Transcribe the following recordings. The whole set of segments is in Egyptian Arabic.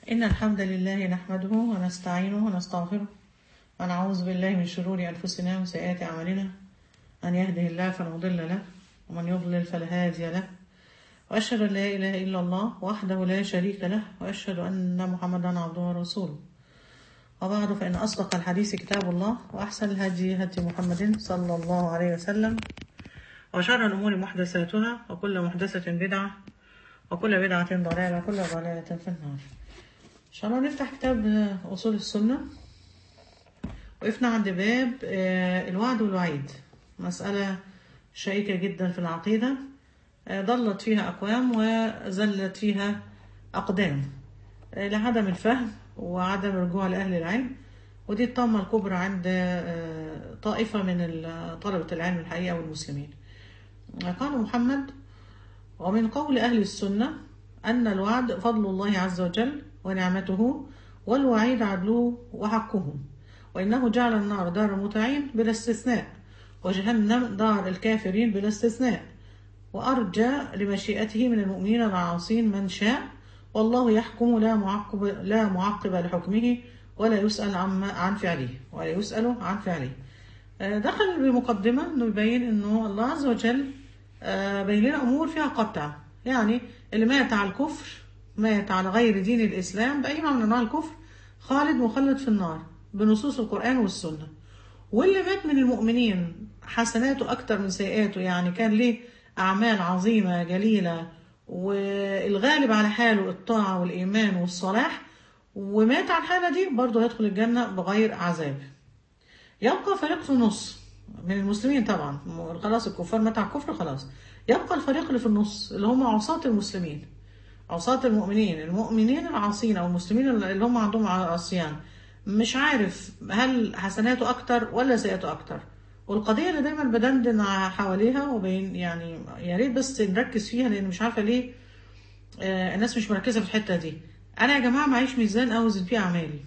إن الحمد لله نحمده ونستعينه ونستغفره ونعوذ بالله من شرور أنفسنا وسيئات أعمالنا من يهده الله فلا مضل له ومن يضلل فلا هادي له وأشهد أن لا إله إلا الله وحده لا شريك له وأشهد أن محمدا عبده ورسوله وبعد فإن أصدق الحديث كتاب الله وأحسن الهدي هدي محمد صلى الله عليه وسلم وشر الأمور محدثاتها وكل محدثة بدعة وكل بدعة ضلالة وكل ضلالة في النار إن شاء الله نفتح كتاب أصول السنة وقفنا عند باب آه، الوعد والوعيد مسألة شيقة جدا في العقيدة آه، ضلت فيها أقوام وزلت فيها أقدام آه، لعدم الفهم وعدم الرجوع لأهل العلم ودي الطامة الكبرى عند آه، طائفة من ال- طلبة العلم الحقيقة والمسلمين قال محمد ومن قول أهل السنة أن الوعد فضل الله عز وجل ونعمته والوعيد عدله وحقه وإنه جعل النار دار المطيعين بلا استثناء وجهنم دار الكافرين بلا استثناء وأرجى لمشيئته من المؤمنين العاصين من شاء والله يحكم لا معقب لا معقب لحكمه ولا يسأل عن عن فعله ولا يسأل عن فعله آه، دخل بمقدمة انه يبين انه الله عز وجل آه، بين لنا امور فيها قطع يعني اللي مات على الكفر مات على غير دين الاسلام باي نوع من انواع الكفر خالد مخلد في النار بنصوص القران والسنه واللي مات من المؤمنين حسناته اكتر من سيئاته يعني كان ليه اعمال عظيمه جليله والغالب على حاله الطاعه والايمان والصلاح ومات على الحاله دي برضه هيدخل الجنه بغير عذاب يبقى فريق في النص من المسلمين طبعا خلاص الكفار مات على الكفر خلاص يبقى الفريق اللي في النص اللي هم عصاة المسلمين عصاة المؤمنين المؤمنين العاصين او المسلمين اللي هم عندهم عصيان مش عارف هل حسناته اكتر ولا سيئاته اكتر والقضية اللي دايما بدندن حواليها وبين يعني يا ريت بس نركز فيها لان مش عارفة ليه آه، الناس مش مركزة في الحتة دي انا يا جماعة معيش ميزان اوزن فيه اعمالي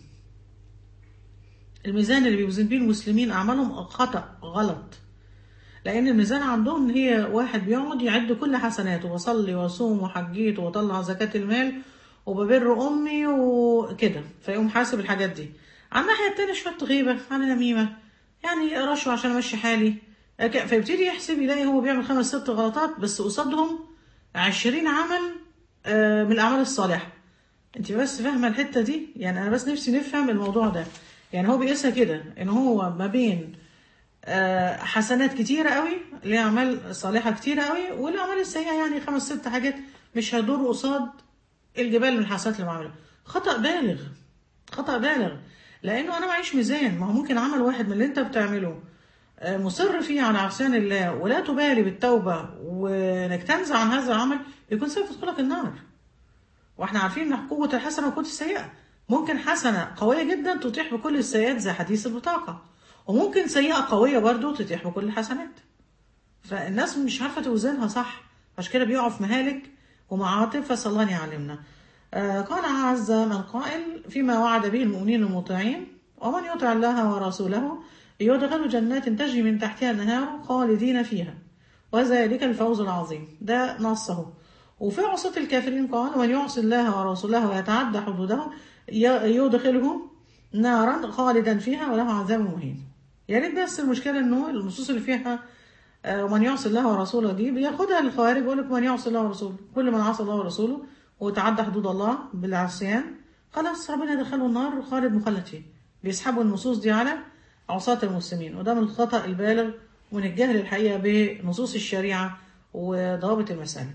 الميزان اللي بيوزن بيه المسلمين اعمالهم خطأ غلط لان الميزان عندهم هي واحد بيقعد يعد كل حسناته وصلي وصوم وحجيت وطلع زكاة المال وببر امي وكده فيقوم حاسب الحاجات دي على الناحية التانية شوية غيبة على نميمة يعني رشوة عشان امشي حالي ك- فيبتدي يحسب يلاقي هو بيعمل خمس ست غلطات بس قصادهم عشرين عمل آه، من الاعمال الصالحة انت بس فاهمه الحته دي يعني انا بس نفسي نفهم الموضوع ده يعني هو بيقيسها كده ان هو ما بين آه، حسنات كتيرة قوي اللي هي اعمال صالحة كتيرة قوي والاعمال السيئة يعني خمس ست حاجات مش هيدور قصاد الجبال من الحسنات اللي بعملها خطأ بالغ خطأ بالغ لانه انا معيش ميزان ما هو ممكن عمل واحد من اللي انت بتعمله آه، مصر فيه على عصيان الله ولا تبالي بالتوبة وانك تنزع عن هذا العمل يكون سبب في دخولك النار واحنا عارفين ان قوة الحسنة وقوة السيئة ممكن حسنة قوية جدا تطيح بكل السيئات زي حديث البطاقة وممكن سيئة قوية برضو تطيح بكل الحسنات فالناس مش عارفة توزنها صح عشان كده بيقعوا في مهالك ومعاطف فصلى الله أن يعلمنا آه قال عز من قائل فيما وعد به المؤمنين المطيعين ومن يطع الله ورسوله يدخل جنات تجري من تحتها النهار خالدين فيها وذلك الفوز العظيم ده نصه وفي عصاة الكافرين قال ومن يعصي الله ورسوله ويتعدى حدوده ي- يدخله نارا خالدا فيها وله عذاب مهين يا ريت بس المشكلة انه النصوص اللي فيها آه، ومن يعصي الله ورسوله دي بياخدها الخوارج يقول لك من يعصي الله ورسوله كل من عصى الله ورسوله وتعدى حدود الله بالعصيان خلاص ربنا يدخله النار خالد مخلد فيه بيسحبوا النصوص دي على عصاة المسلمين وده من الخطأ البالغ ومن الجهل الحقيقة بنصوص الشريعة وضوابط المسألة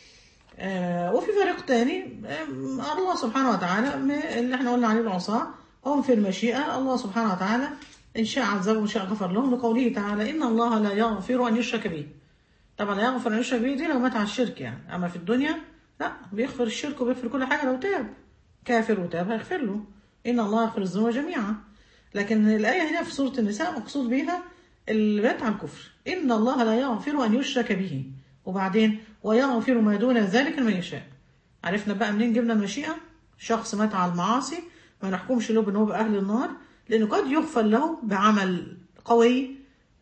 آه، وفي فريق تاني آه، الله سبحانه وتعالى م- اللي احنا قلنا عليه العصاة هم في المشيئة الله سبحانه وتعالى إن شاء عذبهم وإن شاء غفر لهم لقوله تعالى إن الله لا يغفر أن يشرك به طبعا لا يغفر أن يشرك به دي لو مات على الشرك يعني أما في الدنيا لا بيغفر الشرك وبيغفر كل حاجة لو تاب كافر وتاب هيغفر له إن الله يغفر الذنوب جميعا لكن الآية هنا في سورة النساء مقصود بيها اللي مات على الكفر إن الله لا يغفر أن يشرك به وبعدين ويغفر ما دون ذلك لمن يشاء عرفنا بقى منين جبنا المشيئة شخص مات على المعاصي ما نحكمش له بأنه بأهل النار لأنه قد يغفر له بعمل قوي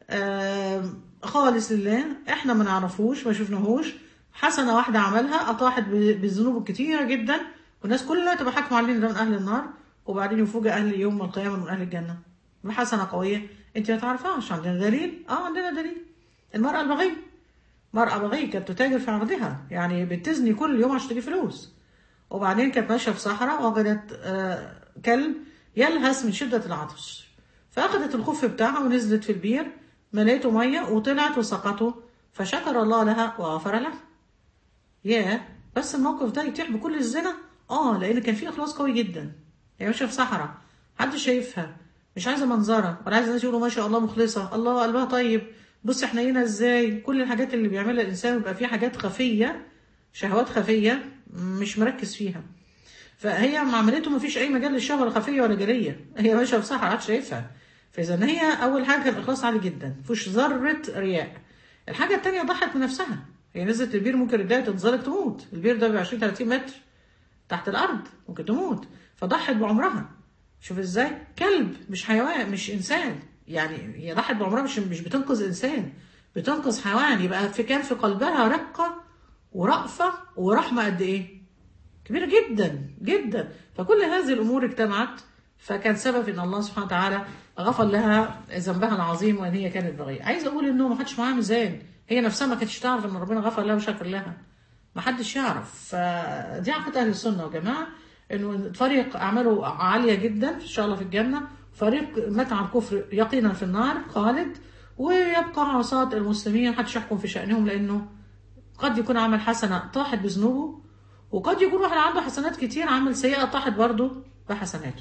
آم، خالص لله احنا ما نعرفوش ما شفناهوش حسنة واحدة عملها أطاحت ب- بالذنوب الكتيرة جدا والناس كلها تبقى حاكمه علينا ده من اهل النار وبعدين يفوجئ اهل يوم القيامه من اهل الجنه بحسنه قويه انت ما تعرفهاش عندنا دليل اه عندنا دليل المراه البغيه مرأة بغية كانت تتاجر في عرضها يعني بتزني كل يوم عشان تجيب فلوس وبعدين كانت ماشية في صحراء وجدت آه، كلب يلهث من شدة العطش فأخذت الخف بتاعها ونزلت في البير مليته مية وطلعت وسقته فشكر الله لها وغفر لها ياه بس الموقف ده يتيح بكل الزنا اه لان كان في اخلاص قوي جدا هي ماشيه في صحراء محدش شايفها مش عايزه منظره ولا عايزه الناس يقولوا ما شاء الله مخلصه الله قلبها طيب بص احنا هنا ازاي كل الحاجات اللي بيعملها الانسان بيبقى فيه حاجات خفيه شهوات خفيه مش مركز فيها فهي مع عملته ما فيش اي مجال للشهوه لا خفيه ولا جليه هي ماشيه في صحراء محدش شايفها فاذا هي اول حاجه كان الاخلاص عالي جدا مفيش ذره رياء الحاجه التانية ضحت بنفسها هي نزلت البير ممكن رجلها تنزلق تموت البير ده ب 20 30 متر تحت الارض ممكن تموت فضحت بعمرها شوف ازاي كلب مش حيوان مش انسان يعني هي ضحت بعمرها مش مش بتنقذ انسان بتنقذ حيوان يبقى في كان في قلبها رقه ورأفه ورحمه قد ايه كبيره جدا جدا فكل هذه الامور اجتمعت فكان سبب ان الله سبحانه وتعالى غفر لها ذنبها العظيم وان هي كانت بغيه عايز اقول انه ما حدش معاها ميزان هي نفسها ما كانتش تعرف ان ربنا غفر لها وشكر لها ما حدش يعرف فدي عقيده اهل السنه والجماعه انه فريق اعماله عاليه جدا ان شاء الله في الجنه فريق مات على الكفر يقينا في النار خالد ويبقى عصاة المسلمين محدش يحكم في شأنهم لأنه قد يكون عمل حسنة طاحت بذنوبه وقد يكون واحد عنده حسنات كتير عمل سيئة طاحت برضه بحسناته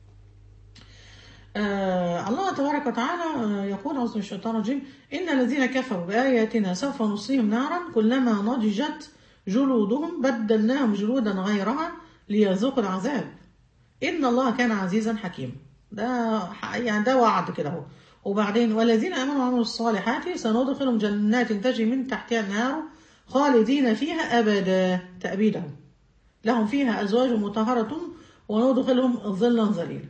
آه الله تبارك وتعالى آه، يقول أعوذ من الشيطان الرجيم إن الذين كفروا بآياتنا سوف نصليهم نارا كلما نضجت جلودهم بدلناهم جلودا غيرها ليذوقوا العذاب إن الله كان عزيزا حكيما ده ح- يعني ده وعد كده اهو وبعدين والذين آمنوا وعملوا الصالحات سندخلهم جنات تجري من تحتها النار خالدين فيها أبدا تأبيدهم لهم فيها أزواج مطهرة وندخلهم ظلا ظليلا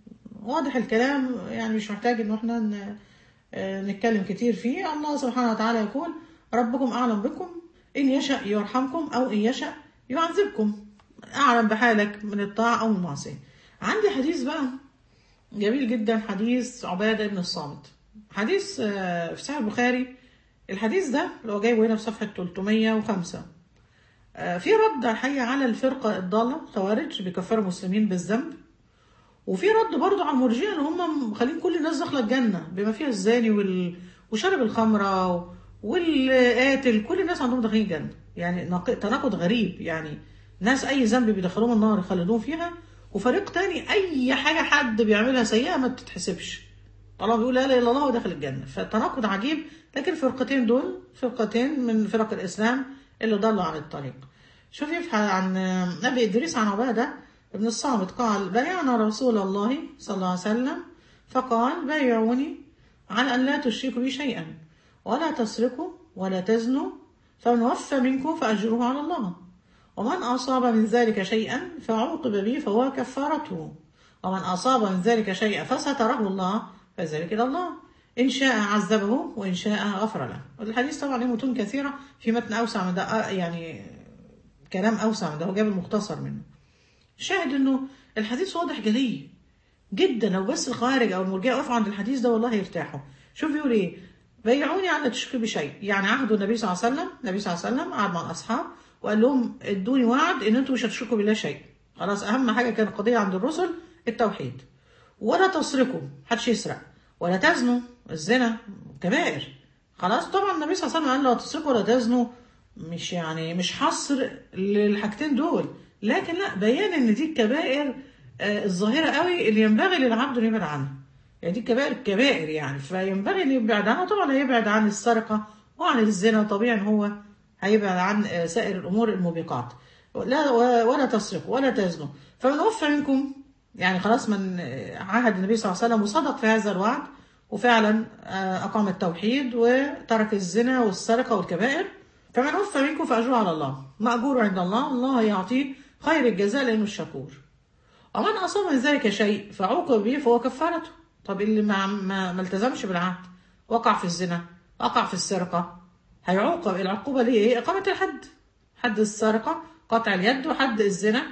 واضح الكلام يعني مش محتاج ان احنا ن- آه، نتكلم كتير فيه الله سبحانه وتعالى يقول ربكم اعلم بكم ان يشأ يرحمكم او ان يشأ يعذبكم اعلم بحالك من الطاعة او من المعصية عندي حديث بقى جميل جدا حديث عبادة بن الصامت حديث آه، في صحيح البخاري الحديث ده اللي هو جايبه هنا في صفحة 305 آه، في رد الحقيقة على الفرقة الضالة خوارج بيكفروا المسلمين بالذنب وفي رد برضه على المرجئه اللي هم مخلين كل الناس داخله الجنه بما فيها الزاني وال... وشارب الخمره و... والقاتل كل الناس عندهم داخلين الجنه يعني نق... تناقض غريب يعني ناس اي ذنب بيدخلوهم النار يخلدون فيها وفريق تاني اي حاجه حد بيعملها سيئه ما تتحسبش الله بيقول لا اله الا الله وداخل الجنه فالتناقض عجيب لكن الفرقتين دول فرقتين من فرق الاسلام اللي ضلوا عن الطريق شوف يفحى عن ابي ادريس عن عباده ابن الصامت قال بايعنا رسول الله صلى الله عليه وسلم فقال بايعوني على ان لا تشركوا بي شيئا ولا تسرقوا ولا تزنوا فمن وفى منكم فاجره على الله ومن اصاب من ذلك شيئا فعوقب به فهو كفارته ومن اصاب من ذلك شيئا فستره الله فذلك الى الله ان شاء عذبه وان شاء غفر له الحديث طبعا له متون كثيره في متن اوسع من ده آه، يعني كلام اوسع من ده هو جاب المختصر منه شاهد انه الحديث واضح جلي جدا لو بس الخوارج او المرجئه وقفوا عند الحديث ده والله يرتاحوا شوف بيقول ايه بيعوني على تشركوا بشيء يعني عهدوا النبي صلى الله عليه وسلم النبي صلى الله عليه وسلم قعد مع الاصحاب وقال لهم ادوني وعد ان انتم مش هتشركوا بالله شيء خلاص اهم حاجه كانت قضيه عند الرسل التوحيد ولا تسرقوا محدش يسرق ولا تزنوا الزنا كبائر خلاص طبعا النبي صلى الله عليه وسلم قال لا تسرقوا ولا تزنوا مش يعني مش حصر للحاجتين دول لكن لا بيان ان دي الكبائر آه، الظاهره قوي اللي ينبغي للعبد ان يبعد عنها يعني دي الكبائر الكبائر يعني فينبغي ان يبعد عنها طبعا هيبعد عن السرقه وعن الزنا طبيعي ان هو هيبعد عن آه، سائر الامور الموبقات لا ولا تسرقوا ولا تزنوا فمن وفى منكم يعني خلاص من آه، عهد النبي صلى الله عليه وسلم وصدق في هذا الوعد وفعلا آه، اقام التوحيد وترك الزنا والسرقه والكبائر فمن وفى منكم فاجره على الله ماجور عند الله الله يعطيه خير الجزاء لانه الشكور ومن اصاب من ذلك شيء فعوقب به فهو كفارته طب اللي ما ما, ما التزمش بالعهد وقع في الزنا وقع في السرقه هيعوقب العقوبه ليه ايه اقامه الحد حد السرقه قطع اليد وحد الزنا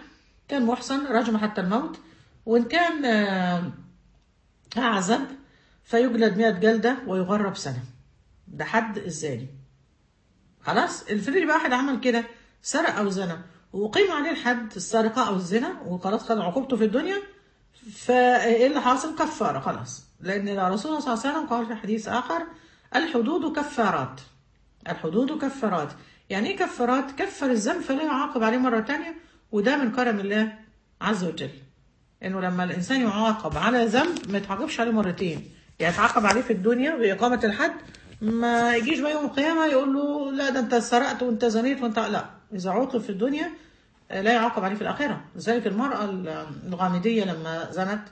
كان محصن رجم حتى الموت وإن كان آه، أعزب فيجلد مئة جلدة ويغرب سنة ده حد الزاني خلاص الفريق بقى واحد عمل كده سرق أو زنى وقيم عليه الحد السرقة أو الزنا وخلاص خد عقوبته في الدنيا فايه اللي حاصل كفارة خلاص لأن الرسول صلى الله عليه وسلم قال في حديث آخر الحدود كفارات الحدود كفارات يعني ايه كفارات كفر الذنب فلا يعاقب عليه مرة تانية وده من كرم الله عز وجل انه لما الانسان يعاقب على ذنب ما يتعاقبش عليه مرتين يعني يتعاقب عليه في الدنيا بإقامة الحد ما يجيش بقى يوم القيامة يقول له لا ده انت سرقت وانت زنيت وانت لا إذا عوقب في الدنيا آه، لا يعاقب عليه في الآخرة لذلك المرأة الغامدية لما زنت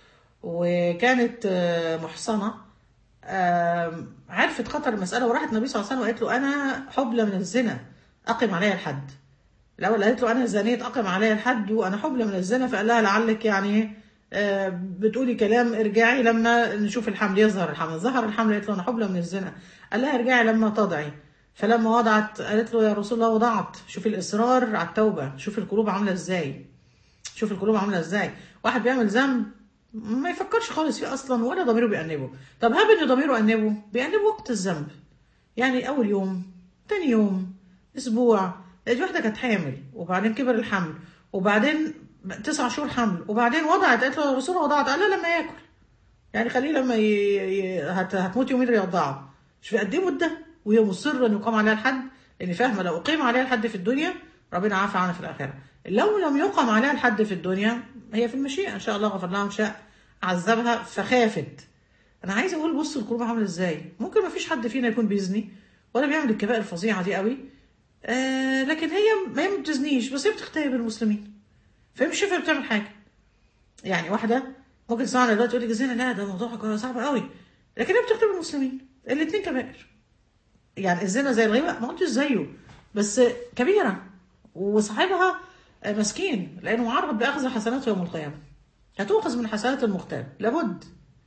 وكانت آه، محصنة آم، عرفت خطر المسألة وراحت النبي صلى الله عليه وسلم وقالت له أنا حبلى من الزنا أقم عليها الحد الأول قالت له أنا زنيت أقم عليها الحد وأنا حبلى من الزنا فقال لها لعلك يعني آه، بتقولي كلام ارجعي لما نشوف الحمل يظهر الحمل ظهر الحمل قالت له أنا حبلى من الزنا قال لها ارجعي لما تضعي فلما وضعت قالت له يا رسول الله وضعت شوف الإصرار على التوبة شوف القلوب عاملة إزاي شوف القلوب عامله ازاي واحد بيعمل ذنب ما يفكرش خالص فيه اصلا ولا ضميره بيأنبه طب هاب ان ضميره أنبه بيأنبه وقت الذنب يعني اول يوم تاني يوم اسبوع دي واحده كانت حامل وبعدين كبر الحمل وبعدين تسع شهور حمل وبعدين وضعت قالت له يا رسول الله وضعت قال لا لما ياكل يعني خليه لما ي... ي... هت... هتموت يومين يرضعه مش في قد ايه مده وهي مصره ان يقام عليها الحد لان فاهمه لو اقيم عليها الحد في الدنيا ربنا عافى عنها في الاخره لو لم يقم عليها الحد في الدنيا هي في المشيئه ان شاء الله غفر لها ان شاء عذبها فخافت انا عايزه اقول بصوا القلوب عامله ازاي ممكن ما فيش حد فينا يكون بيزني ولا بيعمل الكبائر الفظيعه دي قوي آه لكن هي ما هي ما بتزنيش بس هي بتختبر المسلمين فهي مش شايفه بتعمل حاجه يعني واحده ممكن تسمعنا دلوقتي تقول لك الزنا لا ده موضوع صعب قوي لكن هي بتختبر المسلمين الاثنين كبائر يعني الزنا زي الغيبه ما قلتش زيه بس كبيره وصاحبها آه، مسكين لانه معرض باخذ حسناته يوم القيامه هتؤخذ من حسنات المغتاب لابد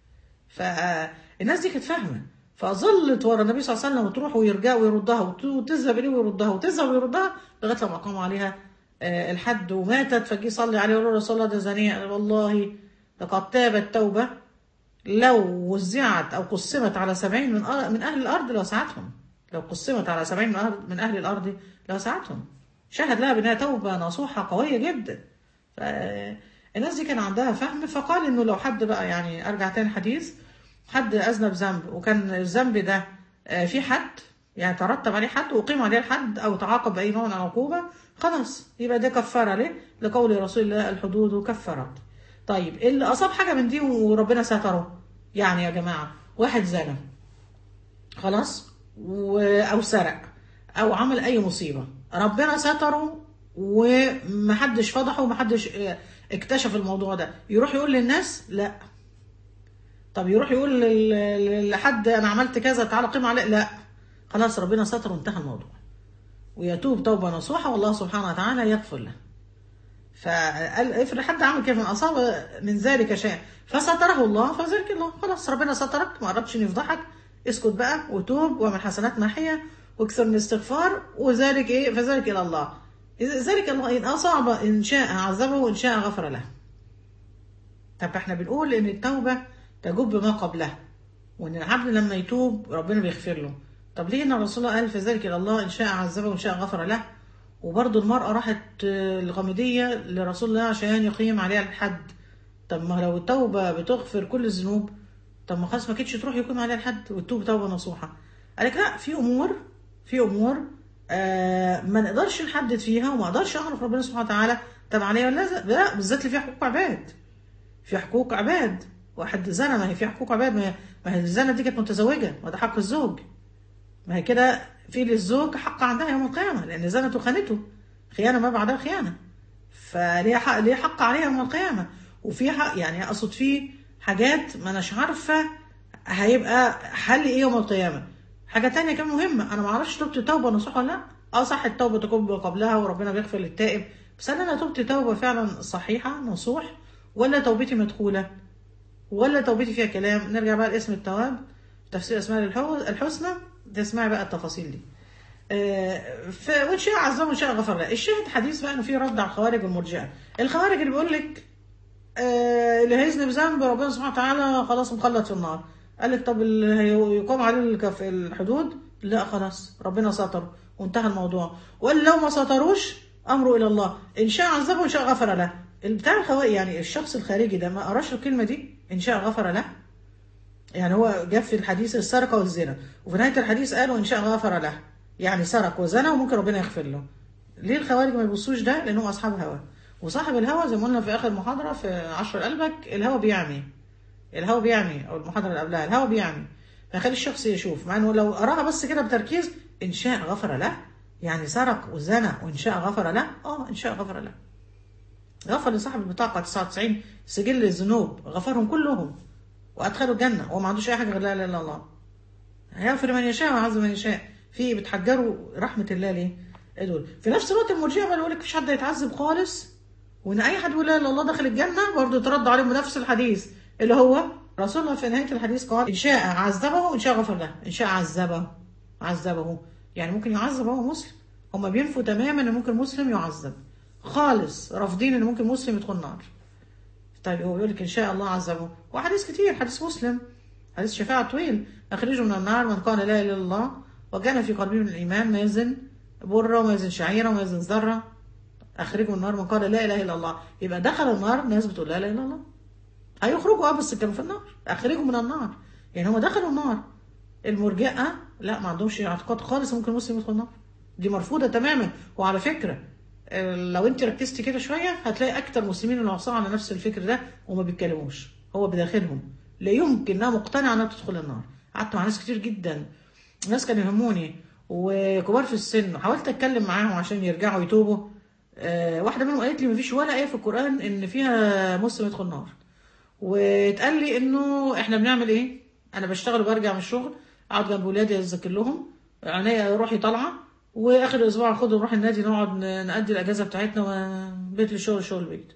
فالناس دي كانت فاهمه فظلت ورا النبي صلى الله عليه وسلم وتروح ويرجع ويردها وت- وتذهب اليه ويردها وتذهب ويردها لغايه لما اقاموا عليها آه، الحد وماتت فجي يصلي عليه ويقول له رسول الله ده زانيه قال والله لقد تابت توبه لو وزعت او قسمت على سبعين من أر- من اهل الارض لوسعتهم لو قسمت على سبعين من أهل- من اهل الارض لوسعتهم شهد لها بانها توبه نصوحه قويه جدا فالناس دي كان عندها فهم فقال انه لو حد بقى يعني ارجع تاني حديث حد اذنب ذنب وكان الذنب ده آه، في حد يعني ترتب عليه حد واقيم عليه الحد او تعاقب باي نوع من العقوبه خلاص يبقى ده كفاره ليه؟ لقول رسول الله الحدود كفارات. طيب اللي اصاب حاجه من دي وربنا ستره يعني يا جماعه واحد زنى خلاص و... او سرق او عمل اي مصيبه ربنا ستره ومحدش فضحه ومحدش آه، اكتشف الموضوع ده يروح يقول للناس لا طب يروح يقول لل- لحد انا عملت كذا تعالى قيم عليه لا خلاص ربنا ستر وانتهى الموضوع ويتوب توبه نصوحه والله سبحانه وتعالى يغفر له فقال افرض حد عمل كده من اصاب من ذلك شيء فستره الله فذلك الله خلاص ربنا سترك ما قربش يفضحك اسكت بقى وتوب واعمل حسنات محيه واكثر من الاستغفار وذلك ايه فذلك الى الله إذا- ذلك الله ان اصاب ان شاء عذبه وان شاء غفر له طب احنا بنقول ان التوبه تجب ما قبلها وان العبد لما يتوب ربنا بيغفر له طب ليه ان الرسول الله قال فذلك الى الله ان شاء عذبه وان شاء غفر له وبرضه المرأة راحت آه، الغامدية لرسول الله عشان يقيم عليها الحد طب ما لو التوبة بتغفر كل الذنوب طب ما خلاص ما كانتش تروح يقيم عليها الحد والتوبة توبة نصوحة قالك لا في أمور في أمور آه ما نقدرش نحدد فيها وما اقدرش اعرف ربنا سبحانه وتعالى طب عليها ولا لا لا بالذات اللي فيها حقوق عباد في حقوق عباد واحد زنى ما هي في حقوق عباد ما هي, ما هي الزنا دي كانت متزوجة وده حق الزوج ما هي كده في للزوج حق عندها يوم القيامة لأن زنت وخانته خيانة ما بعدها خيانة فليها حق ليها حق عليها يوم القيامة وفي حق يعني أقصد فيه حاجات ما أناش عارفة هيبقى حل إيه يوم القيامة حاجة تانية كان مهمة أنا ما أعرفش توبة توبة نصوح ولا لأ أه صح التوبة تكون قبلها وربنا بيغفر للتائب بس هل أنا توبتي توبة فعلا صحيحة نصوح ولا توبتي مدخولة ولا توبتي فيها كلام نرجع بقى لاسم التواب تفسير اسماء الحو- الحسنى تسمعي بقى التفاصيل دي آه، ف- وان شاء عذبه وان شاء غفر له الشاهد حديث بقى انه في رد على الخوارج والمرجئه الخوارج اللي بيقول لك آه، اللي هيذنب ذنب ربنا سبحانه وتعالى خلاص مخلد في النار قال لك طب اللي هيقام عليه الكف- الحدود لا خلاص ربنا ستر وانتهى الموضوع وقال لو ما ستروش امره الى الله ان شاء عذبه وان شاء غفر له بتاع الخوارج يعني الشخص الخارجي ده ما قراش الكلمه دي ان شاء غفر له يعني هو جاب في الحديث السرقة والزنا وفي نهاية الحديث قالوا إن شاء غفر له يعني سرق وزنى وممكن ربنا يغفر له ليه الخوارج ما يبصوش ده لأنهم أصحاب هوى وصاحب الهوى زي ما قلنا في آخر محاضرة في عشر قلبك الهوى بيعمي الهوى بيعمي أو المحاضرة اللي قبلها الهوى بيعمي فيخلي الشخص يشوف مع إنه لو قراها بس كده بتركيز إن شاء غفر له يعني سرق وزنى وإن شاء غفر له آه إن شاء غفر له غفر لصاحب البطاقة 99 سجل الذنوب غفرهم كلهم وادخلوا الجنه وهو ما عندوش اي حاجه غير لا اله الا الله هيغفر من يشاء ويعذب من يشاء في بتحجروا رحمه الله ليه؟ ايه دول في نفس الوقت المرجئه بقى يقول لك مفيش حد يتعذب خالص وان اي حد يقول لا اله الا الله دخل الجنه برضه يترد عليه بنفس الحديث اللي هو رسول الله في نهايه الحديث قال ان شاء عذبه وان شاء غفر له ان شاء عذبه عذبه يعني ممكن يعذب هو مسلم هما بينفوا تماما ان ممكن مسلم يعذب خالص رافضين ان ممكن مسلم يدخل النار طيب هو بيقول لك ان شاء الله عذبه وحديث كتير حديث مسلم حديث شفاعة طويل اخرجوا من النار من قال لا اله الا الله وكان في قلبه من الايمان ما يزن بره وما يزن شعيره وما يزن ذره اخرجوا من النار من قال لا اله الا الله يبقى دخل النار ناس بتقول لا اله الا الله هيخرجوا اه بس كانوا في النار اخرجوا من النار يعني هم دخلوا النار المرجئه لا ما عندهمش اعتقاد خالص ممكن مسلم يدخل النار دي مرفوضه تماما وعلى فكره آه، لو انت ركزتي كده شويه هتلاقي اكتر مسلمين اللي عصوا على نفس الفكر ده وما بيتكلموش هو بداخلهم لا يمكن انها مقتنعه انها تدخل النار قعدت مع ناس كتير جدا ناس كانوا يهموني وكبار في السن وحاولت اتكلم معاهم عشان يرجعوا يتوبوا آه، واحده منهم قالت لي مفيش ولا ايه في القران ان فيها مسلم يدخل النار واتقال لي انه احنا بنعمل ايه انا بشتغل وبرجع من الشغل اقعد جنب ولادي اذاكر لهم عينيا روحي طالعه واخر الاسبوع اخدهم نروح النادي نقعد ن- نأدي الاجازه بتاعتنا وبيت للشغل شغل البيت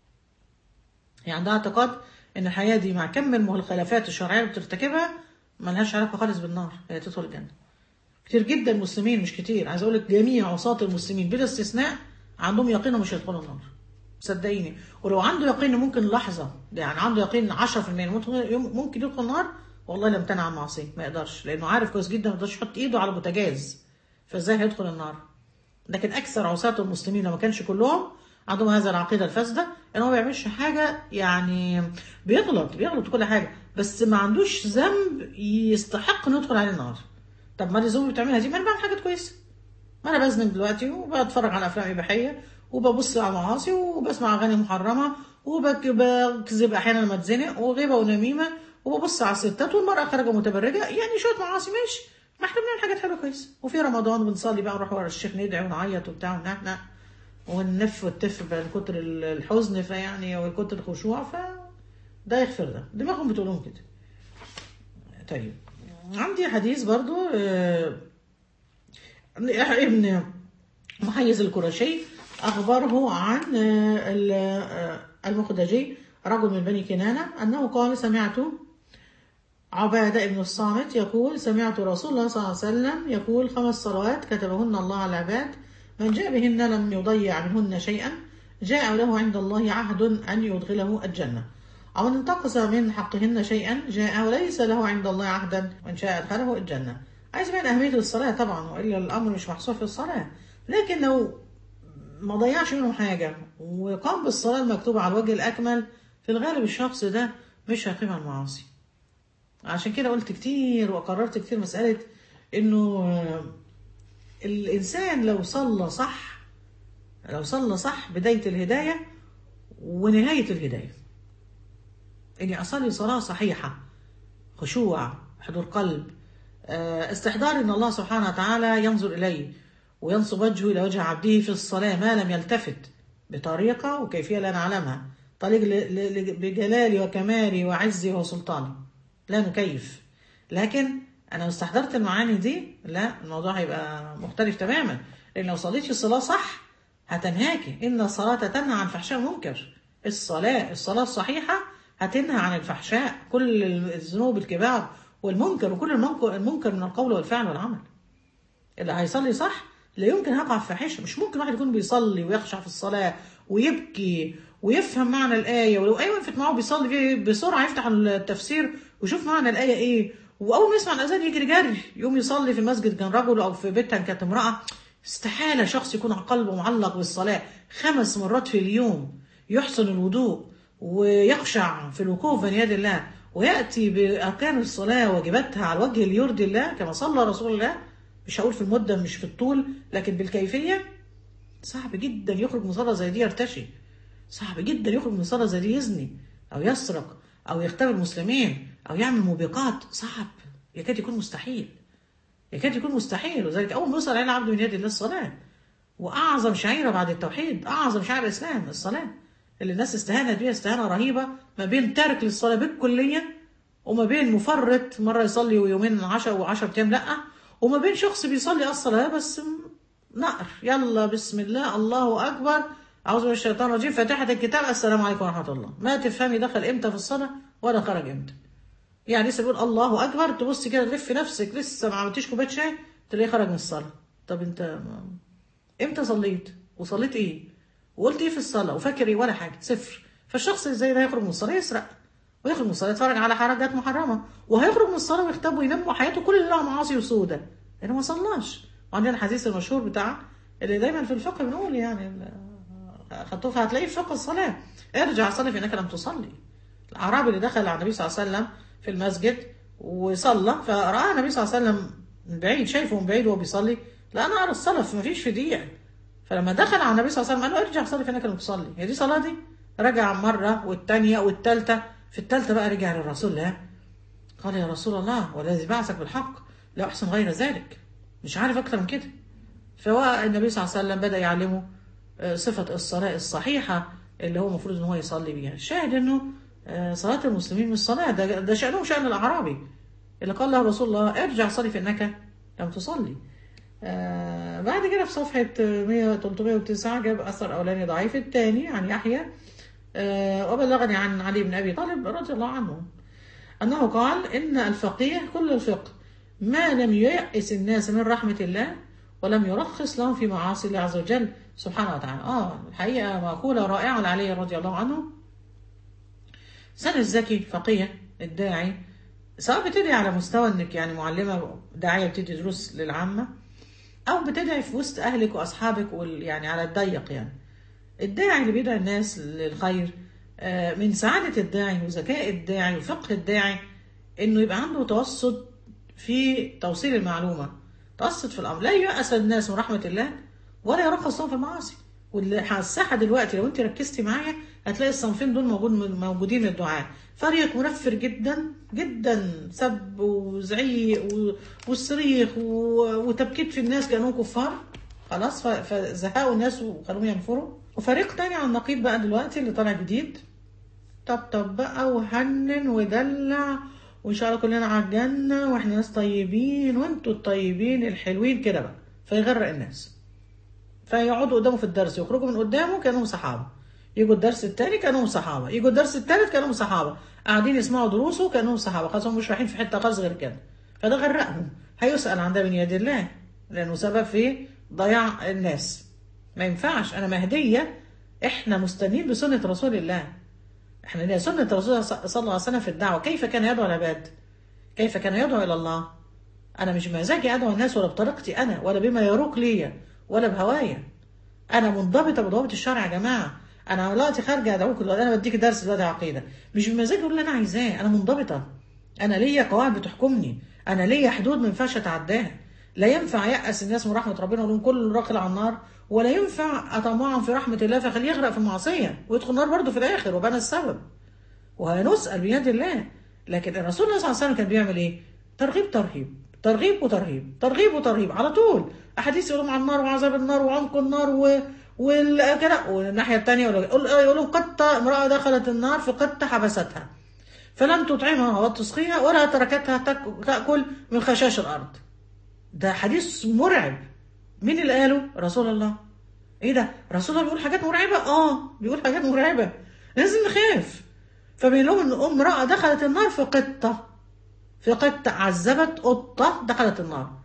هي عندها اعتقاد ان الحياه دي مع كم من الخلافات الشرعيه اللي بترتكبها ملهاش علاقه خالص بالنار هي تدخل الجنه كتير جدا مسلمين مش كتير عايز اقول لك جميع عصاة المسلمين بلا استثناء عندهم يقين إنهم مش هيدخلوا النار صدقيني ولو عنده يقين إن ممكن لحظه يعني عنده يقين 10% ممكن ممكن يدخل النار والله لم تنع عن معصيه ما يقدرش لانه عارف كويس جدا ما يقدرش يحط ايده على بوتاجاز فازاي هيدخل النار لكن اكثر عصاة المسلمين لو ما كانش كلهم عندهم هذا العقيده الفاسده ان هو ما بيعملش حاجه يعني بيغلط بيغلط في كل حاجه بس ما عندوش ذنب يستحق انه يدخل عليه النار طب ما الذنوب اللي بتعملها دي ما انا بعمل حاجات كويسه ما انا بذنب دلوقتي وبتفرج على افلام اباحيه وببص على معاصي وبسمع اغاني محرمه وبكذب احيانا لما اتزنق وغيبه ونميمه وببص على الستات والمراه خارجه متبرجه يعني شويه معاصي ماشي ما احنا بنعمل حاجات حلوه كويسه وفي رمضان بنصلي بقى ونروح ورا الشيخ ندعي ونعيط وبتاع ونهنأ ونلف والتف من كتر الحزن فيعني وكتر الخشوع ف ده يغفر ده دماغهم بتقول لهم كده طيب عندي حديث برضو آه، ابن محيز القرشي أخبره عن آه، ال- آه، المخدجي رجل من بني كنانة أنه قال سمعت عبادة بن الصامت يقول سمعت رسول الله صلى الله عليه وسلم يقول خمس صلوات كتبهن الله على العباد من جاء بهن لم يضيع منهن شيئا جاء له عند الله عهد أن يدخله الجنة أو من انتقص من حقهن شيئا جاء وليس له عند الله عهدا وإن شاء أدخله الجنة عايز بين أهمية الصلاة طبعا وإلا الأمر مش محصور في الصلاة لكن لو ما ضيعش منهم حاجة وقام بالصلاة المكتوبة على الوجه الأكمل في الغالب الشخص ده مش هيقيم على المعاصي عشان كده قلت كتير وقررت كتير مسألة إنه آه، الإنسان لو صلى صح لو صلى صح بداية الهداية ونهاية الهداية إني أصلي صلاة صحيحة خشوع حضور قلب آه، استحضار ان الله سبحانه وتعالى ينظر الي وينصب وجهه الى وجه عبده في الصلاه ما لم يلتفت بطريقه وكيفيه لا نعلمها طريق ل- ل- ل- بجلالي وكمالي وعزي وسلطاني لا نكيف لكن انا لو استحضرت المعاني دي لا الموضوع هيبقى مختلف تماما لان لو صليتي الصلاه صح هتنهاكي ان الصلاه تنهى عن الفحشاء والمنكر الصلاه الصلاه الصحيحه هتنهى عن الفحشاء كل الذنوب الكبار والمنكر وكل المنكر المنكر من القول والفعل والعمل اللي هيصلي صح لا يمكن هيقع في فاحشه مش ممكن واحد يكون بيصلي ويخشع في الصلاه ويبكي ويفهم معنى الايه ولو اي وقفت معاه بيصلي فيه بسرعه يفتح التفسير ويشوف معنى الايه ايه واول ما يسمع الاذان يجري جري يقوم يصلي في المسجد كان رجل او في بيتها كانت امراه استحاله شخص يكون قلبه معلق بالصلاه خمس مرات في اليوم يحسن الوضوء ويخشع في الوقوف بين يد الله وياتي باركان الصلاه واجباتها على الوجه اللي يرضي الله كما صلى رسول الله مش هقول في المده مش في الطول لكن بالكيفيه صعب جدا يخرج من صلاه زي دي يرتشي صعب جدا يخرج من صلاه زي دي يزني او يسرق او يختبر المسلمين او يعمل موبقات صعب يكاد يكون مستحيل يكاد يكون مستحيل وذلك اول ما يوصل الى العبد من يد الله الصلاه واعظم شعيره بعد التوحيد اعظم شعائر الاسلام الصلاه اللي الناس استهانت بيها استهانه رهيبه ما بين تارك للصلاه بالكليه وما بين مفرط مره يصلي يومين 10 و10 ايام لا وما بين شخص بيصلي الصلاه بس نقر يلا بسم الله الله اكبر اعوذ بالله من الشيطان الرجيم فاتحه الكتاب السلام عليكم ورحمه الله ما تفهمي دخل امتى في الصلاه ولا خرج امتى يعني لسه بيقول الله اكبر تبص كده تلف نفسك لسه ما عملتيش كوبايه شاي تلاقيه خرج من الصلاه طب انت امتى صليت وصليت ايه وقلت ايه في الصلاه وفاكر ايه ولا حاجه صفر فالشخص ازاي ده يخرج من الصلاه يسرق ويخرج من الصلاه يتفرج على حاجات محرمه وهيخرج من الصلاه ويختب وينام وحياته كل اللي معاصي وسودة لانه ما صلاش وعندنا الحديث المشهور بتاع اللي دايما في الفقه بنقول يعني خطوف هتلاقيه في فقه الصلاه ارجع صلي فانك لم تصلي الاعرابي اللي دخل على النبي صلى الله عليه وسلم في المسجد وصلى فراى النبي صلى الله عليه وسلم من بعيد شايفه من بعيد وهو بيصلي لا انا ارى الصلاه ما فيش في دقيقه فلما دخل على النبي صلى الله عليه وسلم قال له ارجع صلي فانك لم تصلي هي دي صلاه دي رجع مره والثانيه والثالثه في الثالثه بقى رجع للرسول لا قال يا رسول الله والذي بعثك بالحق لا احسن غير ذلك مش عارف اكتر من كده فهو النبي صلى الله عليه وسلم بدا يعلمه صفه الصلاه الصحيحه اللي هو المفروض ان هو يصلي بيها الشاهد انه صلاه المسلمين مش صلاه ده, ده شانهم شان الاعرابي اللي قال له رسول الله ارجع صلي فانك لم تصلي آه بعد كده في صفحة 100 309 جاب أثر أولاني ضعيف الثاني عن يحيى آه وبلغني عن علي بن أبي طالب رضي الله عنه أنه قال إن الفقيه كل الفقه ما لم ييأس الناس من رحمة الله ولم يرخص لهم في معاصي الله عز وجل سبحانه وتعالى آه الحقيقة مقولة رائعة لعلي رضي الله عنه سنة الزكي فقيه الداعي سواء بتدعي على مستوى انك يعني معلمة داعية بتدي دروس للعامة او بتدعي في وسط اهلك واصحابك وال يعني على الضيق يعني الداعي اللي بيدعي الناس للخير من سعادة الداعي وذكاء الداعي وفقه الداعي انه يبقى عنده توسط في توصيل المعلومة توسط في الامر لا يأس الناس من رحمة الله ولا يرخص لهم في المعاصي واللي على الساحة دلوقتي لو انت ركزتي معايا هتلاقي الصنفين دول موجود موجودين للدعاء فريق منفر جدا جدا سب وزعيق والصريخ وتبكيت في الناس كانهم كفار خلاص فزهقوا الناس وخلوهم ينفروا وفريق تاني على النقيض بقى دلوقتي اللي طالع جديد طبطب بقى وهنن ودلع وان شاء الله كلنا على الجنه واحنا ناس طيبين وانتوا الطيبين الحلوين كده بقى فيغرق الناس فيقعدوا قدامه في الدرس يخرجوا من قدامه كانهم صحابه يجوا الدرس الثاني كانهم صحابه يجوا الدرس الثالث كانهم صحابه قاعدين يسمعوا دروسه كانهم صحابه خلاص هم مش رايحين في حته خالص غير كده فده غرقهم هيسال عن ده من يد الله لانه سبب في ضياع الناس ما ينفعش انا مهديه احنا مستنين بسنه رسول الله احنا ليها سنه الرسول صلى الله عليه وسلم في الدعوه كيف كان يدعو العباد كيف كان يدعو الى الله انا مش بمزاجي ادعو الناس ولا بطريقتي انا ولا بما يروق ليا ولا بهوايا انا منضبطه بضوابط الشرع يا جماعه انا دلوقتي خارجه ادعوك انا بديك درس دلوقتي عقيده مش بمزاجي اقول اللي انا عايزاه انا منضبطه انا ليا قواعد بتحكمني انا ليا حدود ما ينفعش اتعداها لا ينفع يأس الناس من رحمة ربنا ولهم كل راقل على النار ولا ينفع أطمعهم في رحمة الله فخليه يغرق في المعصية ويدخل النار برضه في الآخر وبقى أنا السبب وهنسأل بيد الله لكن الرسول صلى الله عليه وسلم كان بيعمل إيه؟ ترغيب ترهيب ترغيب وترهيب ترغيب وترهيب على طول أحاديث يقولوا عن النار وعذاب النار وعمق النار و... والكلام والناحية الثانية يقولوا قد امرأة دخلت النار فقد حبستها فلم تطعمها وتسقيها ولا تركتها تأكل من خشاش الأرض ده حديث مرعب مين اللي قاله رسول الله ايه ده رسول الله بيقول حاجات مرعبة اه بيقول حاجات مرعبة لازم نخاف فبيقول لهم ان امرأة دخلت النار في قطة في قطة عذبت قطة دخلت النار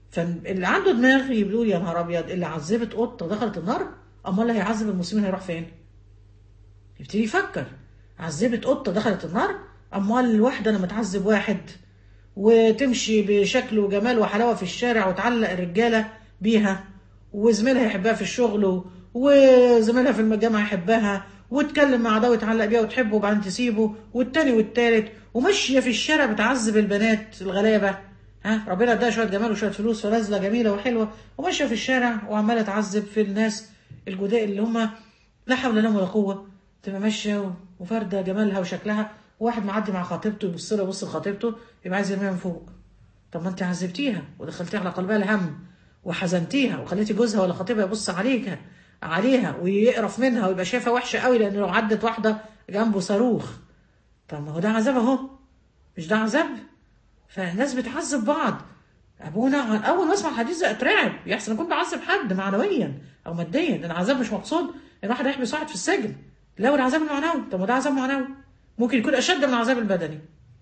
فاللي عنده دماغ يقول يا نهار ابيض اللي عذبت قطه دخلت النار امال اللي هيعذب المسلمين هيروح فين؟ يبتدي يفكر عذبت قطه دخلت النار امال الواحده لما تعذب واحد وتمشي بشكل وجمال وحلاوه في الشارع وتعلق الرجاله بيها وزميلها يحبها في الشغل وزميلها في الجامعه يحبها وتكلم مع ده ويتعلق بيها وتحبه وبعدين تسيبه والتاني والتالت وماشيه في الشارع بتعذب البنات الغلابه ها ربنا اداها شويه جمال وشويه فلوس ونازله جميله وحلوه وماشيه في الشارع وعماله تعذب في الناس الجداء اللي هم لا حول لهم ولا قوه تبقى ماشيه وفارده جمالها وشكلها واحد معدي مع خطيبته يبص لها يبص لخطيبته يبقى عايز يرميها من فوق طب ما انت عذبتيها ودخلتيها على قلبها الهم وحزنتيها وخليتي جوزها ولا خطيبها يبص عليك عليها ويقرف منها ويبقى شايفها وحشه قوي لان لو عدت واحده جنبه صاروخ طب ما هو ده عذاب اهو مش ده عذاب فالناس بتعذب بعض ابونا عن اول ما اسمع الحديث ده اترعب يحسن اكون بعذب حد معنويا او ماديا العذاب مش مقصود ان واحد يحبس واحد في السجن لا العذاب المعنوي طب ما ده عذاب معنوي ممكن يكون اشد من العذاب البدني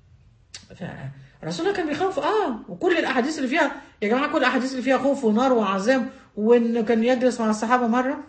فالرسول كان بيخوف اه وكل الاحاديث اللي فيها يا جماعه كل الاحاديث اللي فيها خوف ونار وعذاب وانه كان يجلس مع الصحابه مره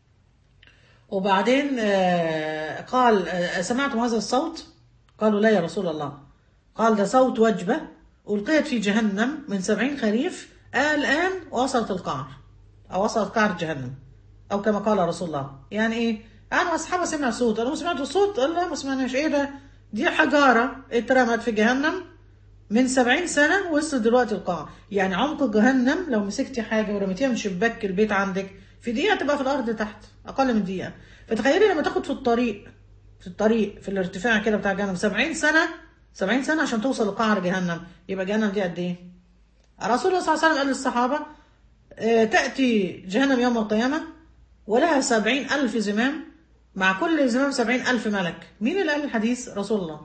وبعدين آه قال آه سمعتم هذا الصوت قالوا لا يا رسول الله قال ده صوت وجبه القيت في جهنم من سبعين خريف الان وصلت القعر او وصلت قعر جهنم او كما قال رسول الله يعني ايه انا واصحابي سمع صوت انا ما سمعت الصوت قال لا ما سمعناش ايه ده دي حجاره اترمت في جهنم من سبعين سنة وصلت دلوقتي القاع يعني عمق جهنم لو مسكتي حاجة ورميتيها من شباك البيت عندك في دقيقة تبقى في الأرض تحت أقل من دقيقة فتخيلي لما تاخد في الطريق في الطريق في الارتفاع كده بتاع جهنم سبعين سنة سبعين سنة عشان توصل لقعر جهنم يبقى جهنم دي قد إيه؟ الرسول صلى الله عليه وسلم قال للصحابة آه تأتي جهنم يوم القيامة ولها سبعين ألف زمام مع كل زمام سبعين ألف ملك مين اللي قال الحديث رسول الله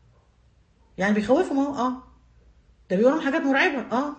يعني بيخوفهم اهو اه ده بيقول لهم حاجات مرعبة اه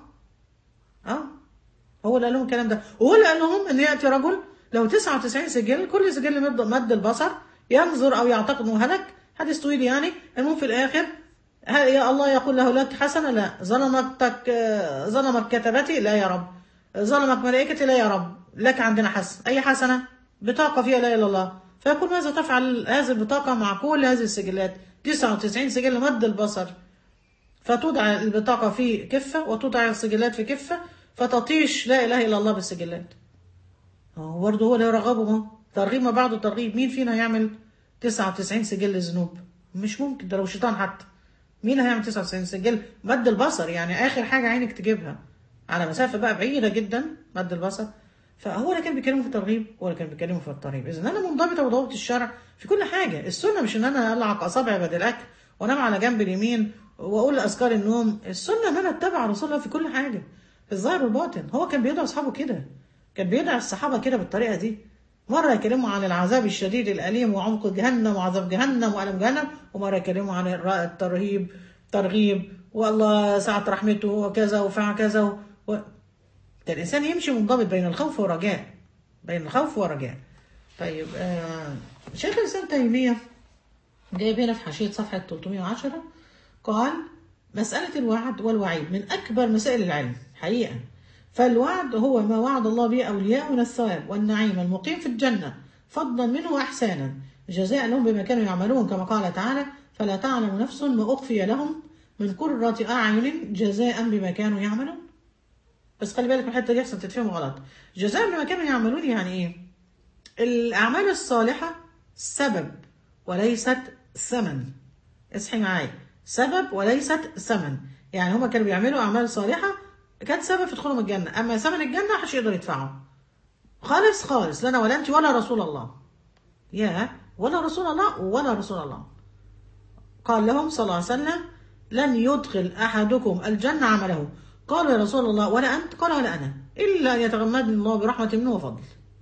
اه هو اللي قال لهم الكلام ده وهو اللي قال لهم ان يأتي رجل له 99 سجل كل سجل مد, مد البصر ينظر او يعتقد انه هلك حديث طويل يعني المهم في الاخر يا الله يقول له لك حسنة لا ظلمتك ظلمك كتبتي لا يا رب ظلمك ملائكتي لا يا رب لك عندنا حسن اي حسنة بطاقة فيها لا اله الا الله فيقول ماذا تفعل هذه البطاقة مع كل هذه السجلات 99 سجل مد البصر فتوضع البطاقة في كفة وتوضع السجلات في كفة فتطيش لا إله إلا الله بالسجلات هو برضه هو اللي يرغبه ترغيب ما بعده ترغيب مين فينا يعمل 99 سجل ذنوب مش ممكن ده لو شيطان حتى مين هيعمل 99 سجل مد البصر يعني آخر حاجة عينك تجيبها على مسافة بقى بعيدة جدا مد البصر فهو اللي كان بيكلمه في الترغيب هو اللي كان بيكلمه في الترهيب اذا انا منضبطه بضوابط الشرع في كل حاجه السنه مش ان انا العق اصابعي بدل الاكل وانام على جنب اليمين واقول اذكار النوم السنه ان انا اتبع رسول الله في كل حاجه في الظاهر والباطن هو كان بيدعو اصحابه كده كان بيدعو الصحابه كده بالطريقه دي مره يكلموا عن العذاب الشديد الاليم وعمق جهنم وعذاب جهنم والم جهنم ومره يكلموا عن الترهيب ترغيب والله سعه رحمته وكذا وفعل كذا و... ده الإنسان يمشي منضبط بين الخوف والرجاء بين الخوف والرجاء طيب آه شيخ الإسلام تيمية جايب هنا في حاشية صفحة 310 قال مسألة الوعد والوعيد من أكبر مسائل العلم حقيقة فالوعد هو ما وعد الله به أولياء من الثواب والنعيم المقيم في الجنة فضلا منه وإحسانا جزاء لهم بما كانوا يعملون كما قال تعالى فلا تعلم نفس ما أخفي لهم من قرة أعين جزاء بما كانوا يعملون بس خلي بالك من الحته دي احسن تتفهم غلط جزاء بما كانوا يعملون يعني ايه الاعمال الصالحه سبب وليست ثمن اصحي معايا سبب وليست ثمن يعني هما كانوا بيعملوا اعمال صالحه كانت سبب في دخولهم الجنه اما ثمن الجنه محدش يقدر يدفعه خالص خالص لا انا ولا انت ولا رسول الله يا ولا رسول الله ولا رسول الله قال لهم صلى الله عليه وسلم لن يدخل احدكم الجنه عمله قالوا يا رسول الله ولا أنت قال ولا أنا إلا أن يتغمدني الله برحمة منه وفضل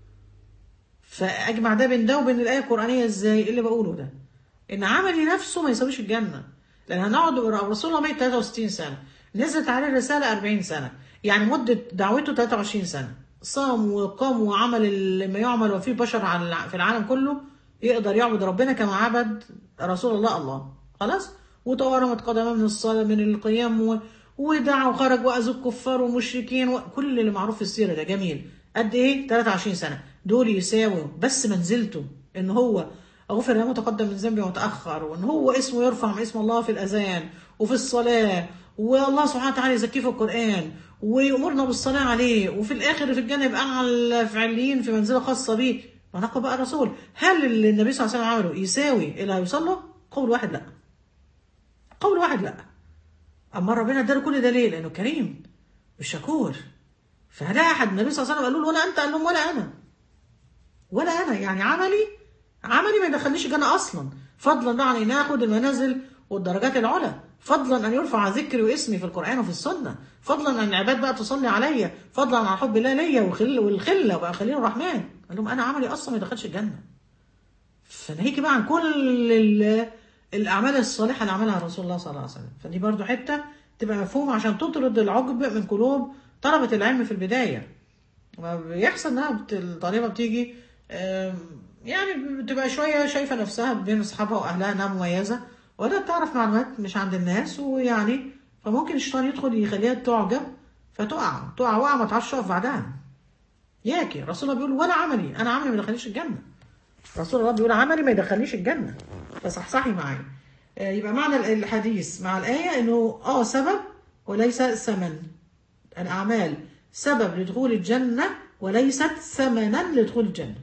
فأجمع ده بين ده وبين الآية القرآنية إزاي اللي بقوله ده إن عملي نفسه ما يساويش الجنة لأن هنقعد رسول الله ميت 63 سنة نزلت عليه الرسالة 40 سنة يعني مدة دعوته 23 سنة صام وقام وعمل ما يعمل وفيه بشر في العالم كله يقدر يعبد ربنا كما عبد رسول الله الله خلاص وتورمت قدمه من الصلاة من القيام و... ودعا وخرج واذوا الكفار ومشركين وكل اللي معروف في السيره ده جميل قد ايه 23 سنه دول يساووا بس منزلته ان هو غفر له متقدم من ذنبه وتاخر وان هو اسمه يرفع مع اسم الله في الاذان وفي الصلاه والله سبحانه وتعالى يزكيه في القران ويامرنا بالصلاه عليه وفي الاخر في الجنه يبقى اعلى فعليين في منزله خاصه بيه ونقل بقى الرسول هل اللي النبي صلى الله عليه وسلم عمله يساوي اللي هيوصل له؟ قول واحد لا قول واحد لا اما ربنا اداله كل ده ليه؟ لانه كريم الشكور فلا احد النبي صلى الله عليه وسلم قال له ولا انت قال لهم ولا انا ولا انا يعني عملي عملي ما يدخلنيش الجنه اصلا فضلا بقى عن ان اخد المنازل والدرجات العلى فضلا ان يرفع ذكري واسمي في القران وفي السنه فضلا ان العباد بقى تصلي عليا فضلا عن حب الله ليا والخل والخله وبقى خليل الرحمن قال لهم انا عملي اصلا ما يدخلش الجنه فناهيك بقى عن كل ال- الاعمال الصالحه اللي عملها رسول الله صلى الله عليه وسلم فدي برضو حته تبقى مفهومه عشان تطرد العجب من قلوب طلبه العلم في البدايه ما بيحصل انها بت- الطالبه بتيجي آم، يعني بتبقى شويه شايفه نفسها بين اصحابها واهلها انها مميزه ولا بتعرف معلومات مش عند الناس ويعني فممكن الشيطان يدخل يخليها تعجب فتقع تقع وقع ما تعرفش تقف بعدها ياكي رسول الله بيقول ولا عملي انا عملي ما يدخلنيش الجنه رسول الله بيقول عملي ما يدخلنيش الجنه فصحصحي معايا آه، يبقى معنى الحديث مع الايه انه اه سبب وليس ثمن الاعمال سبب لدخول الجنه وليست ثمنا لدخول الجنه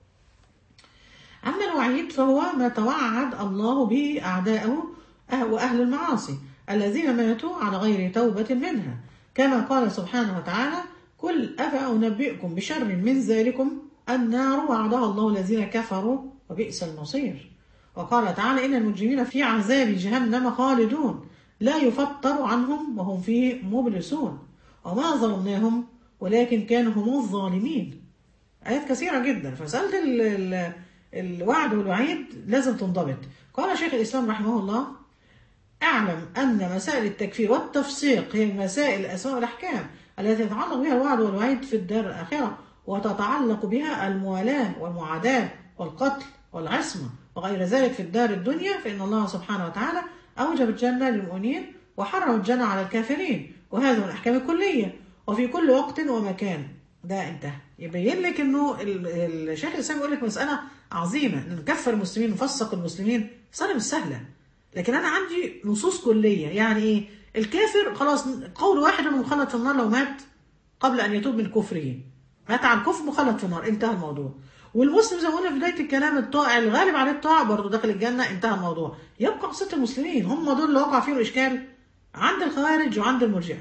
أما الوعيد فهو ما توعد الله به أعداءه أه- وأهل المعاصي الذين ماتوا على غير توبة منها كما قال سبحانه وتعالى قل أفأنبئكم بشر من ذلكم النار وعدها الله الذين كفروا وبئس المصير وقال تعالى إن المجرمين في عذاب جهنم خالدون لا يفتر عنهم وهم فيه مبلسون وما ظلمناهم ولكن كانوا هم الظالمين آيات كثيرة جدا فمسألة ال- ال- الوعد والوعيد لازم تنضبط قال شيخ الإسلام رحمه الله اعلم أن مسائل التكفير والتفسيق هي مسائل الأسماء والأحكام التي يتعلق بها الوعد والوعيد في الدار الآخرة وتتعلق بها الموالاة والمعاداة والقتل والعصمة وغير ذلك في الدار الدنيا فإن الله سبحانه وتعالى أوجب الجنة للمؤمنين وحرم الجنة على الكافرين وهذا من الأحكام الكلية وفي كل وقت ومكان ده انتهى يبين لك انه ال- الشيخ الاسلام يقول لك مساله عظيمه ان نكفر المسلمين نفسق المسلمين مساله مش سهله لكن انا عندي نصوص كليه يعني ايه الكافر خلاص قول واحد انه مخلد في النار لو مات قبل ان يتوب من كفره مات على الكفر مخلد في النار انتهى الموضوع والمسلم زي ما قلنا في بدايه الكلام الطائع الغالب عليه الطاعه برضه داخل الجنه انتهى الموضوع يبقى قصه المسلمين هم دول اللي وقع فيهم الاشكال عند الخوارج وعند المرجئه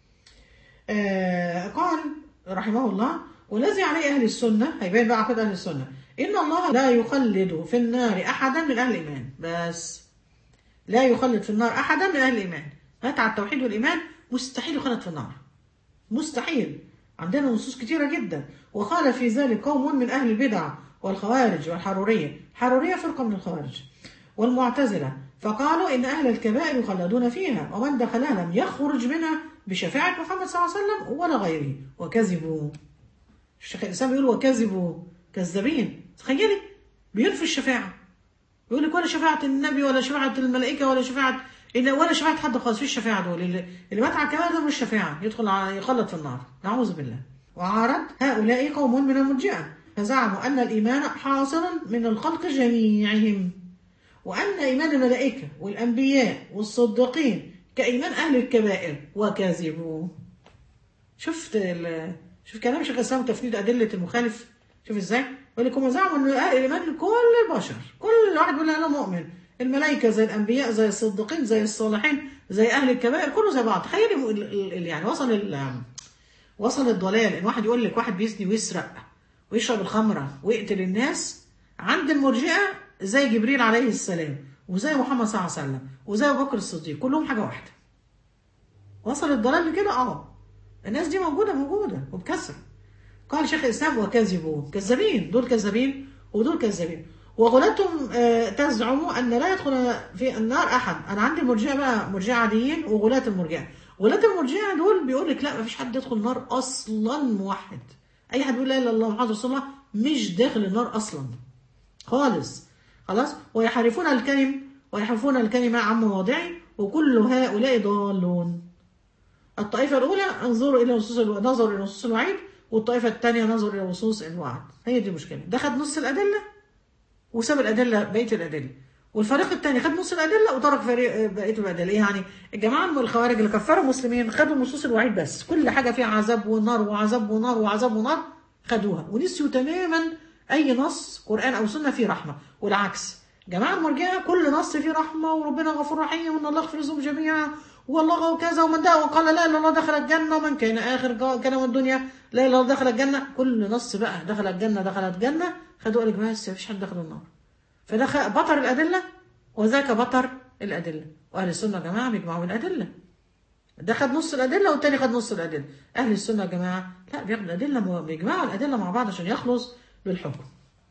آه قال رحمه الله والذي عليه أهل السنة هيبين بقى عقيدة أهل السنة إن الله لا يخلد في النار أحدا من أهل الإيمان بس لا يخلد في النار أحدا من أهل الإيمان مات على التوحيد والإيمان مستحيل يخلد في النار مستحيل عندنا نصوص كتيرة جدا وقال في ذلك قوم من أهل البدع والخوارج والحرورية حرورية فرقة من الخوارج والمعتزلة فقالوا إن أهل الكبائر يخلدون فيها ومن دخلها لم يخرج منها بشفاعة محمد صلى الله عليه وسلم ولا غيره وكذبوا الشيخ الإسلام يقول وكذبوا كذابين تخيلي بينفي الشفاعة يقول لك ولا شفاعة النبي ولا شفاعة الملائكة ولا شفاعة إن ولا شفاعة حد خالص في الشفاعة دول اللي, اللي مات على الكبائر ده مش شفاعة يدخل على يخلد في النار نعوذ بالله وعارض هؤلاء قوم من المرجئة فزعموا أن الإيمان حاصل من الخلق جميعهم وأن إيمان الملائكة والأنبياء والصديقين كإيمان أهل الكبائر وكذبوا شفت ال... شوف كلام شيخ الإسلام تفنيد أدلة المخالف شوف إزاي يقول لك هم زعموا إن أهل الإيمان لكل البشر كل واحد بيقول أنا مؤمن الملائكة زي الأنبياء زي الصديقين زي الصالحين زي أهل الكبائر كله زي بعض تخيل ال- ال- ال- يعني وصل ال... وصل الضلال إن واحد يقول لك واحد بيزني ويسرق ويشرب الخمرة ويقتل الناس عند المرجئة زي جبريل عليه السلام وزي محمد صلى الله عليه وسلم وزي أبو بكر الصديق كلهم حاجة واحدة وصل الضلال لكده اه الناس دي موجودة موجودة وبكثرة قال شيخ الإسلام وكذبوا كذابين دول كذابين ودول كذابين وغلاتهم آه، تزعم أن لا يدخل في النار أحد أنا عندي مرجئة بقى مرجئة عاديين وغلاة المرجئة غلاة المرجئة دول بيقول لك لا مفيش حد يدخل النار أصلا موحد أي حد بيقول لا إله إلا الله محمد رسول الله مش داخل النار أصلا خالص خلاص ويحرفون الكلم ويحرفون الكلمة عن مواضعه وكل هؤلاء ضالون الطائفة الأولى انظروا إلى نصوص الو... نظروا إلى نصوص الوعيد والطائفة الثانية نظروا إلى نصوص الوعد هي دي المشكلة ده خد نص الأدلة وساب الأدلة بقية الأدلة والفريق الثاني خد نص الأدلة وترك فريق بقية الأدلة يعني الجماعة من الخوارج اللي كفروا المسلمين خدوا نصوص الوعيد بس كل حاجة فيها عذاب ونار وعذاب ونار وعذاب ونار خدوها ونسيوا تماما أي نص قرآن أو سنة فيه رحمة والعكس جماعة المرجئة كل نص فيه رحمة وربنا غفور رحيم وإن الله يغفر الذنوب جميعا والله وكذا ومن دعا وقال لا اله الا الله دخل الجنه ومن كان اخر كلام الدنيا لا اله الا الله دخل الجنه كل نص بقى دخل الجنه دخلت الجنه خدوا قال لك بس مفيش حد دخل النار فده خ- بطر الادله وذاك بطر الادله واهل السنه يا جماعه بيجمعوا الادله ده خد نص الادله والتاني خد نص الادله اهل السنه يا جماعه لا بياخدوا الادله مو- بيجمعوا الادله مع بعض عشان يخلص بالحكم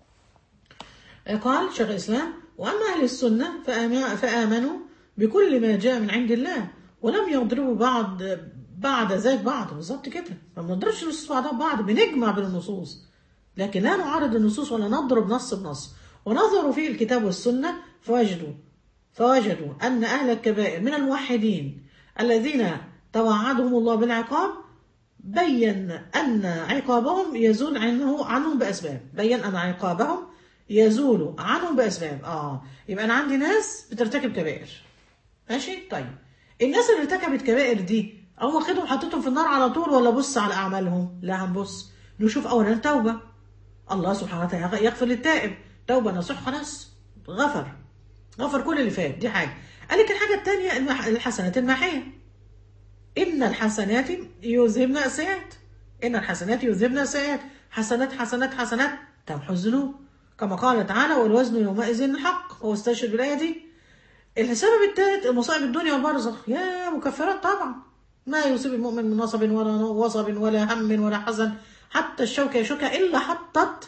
قال شيخ الإسلام وأما أهل السنة فآم- فآمنوا بكل ما جاء من عند الله ولم يضربوا بعض بعد ذات بعض بالظبط كده ما بنضربش النصوص بعضها ببعض بنجمع بين النصوص لكن لا نعارض النصوص ولا نضرب نص بنص ونظروا في الكتاب والسنة فوجدوا فوجدوا أن أهل الكبائر من الموحدين الذين توعدهم الله بالعقاب بين أن عقابهم يزول عنه عنهم بأسباب بين أن عقابهم يزول عنهم بأسباب آه يبقى أنا عندي ناس بترتكب كبائر ماشي طيب الناس اللي ارتكبت كبائر دي أو واخدهم حطيتهم في النار على طول ولا بص على أعمالهم لا هنبص نشوف أولا التوبة الله سبحانه وتعالى يغفر للتائب توبة نصوح خلاص غفر غفر كل اللي فات دي حاجة قال لك الحاجة التانية المح... الحسنات الماحية إن الحسنات يذهبن السيئات إن الحسنات يذهبن السيئات حسنات حسنات حسنات تمحو الذنوب كما قال تعالى والوزن يومئذ الحق هو استشهد بالآية دي السبب الثالث المصائب الدنيا والبرزخ يا مكفرات طبعا ما يصيب المؤمن من نصب ولا وصب ولا هم ولا حزن حتى الشوكة يشوكها إلا حطت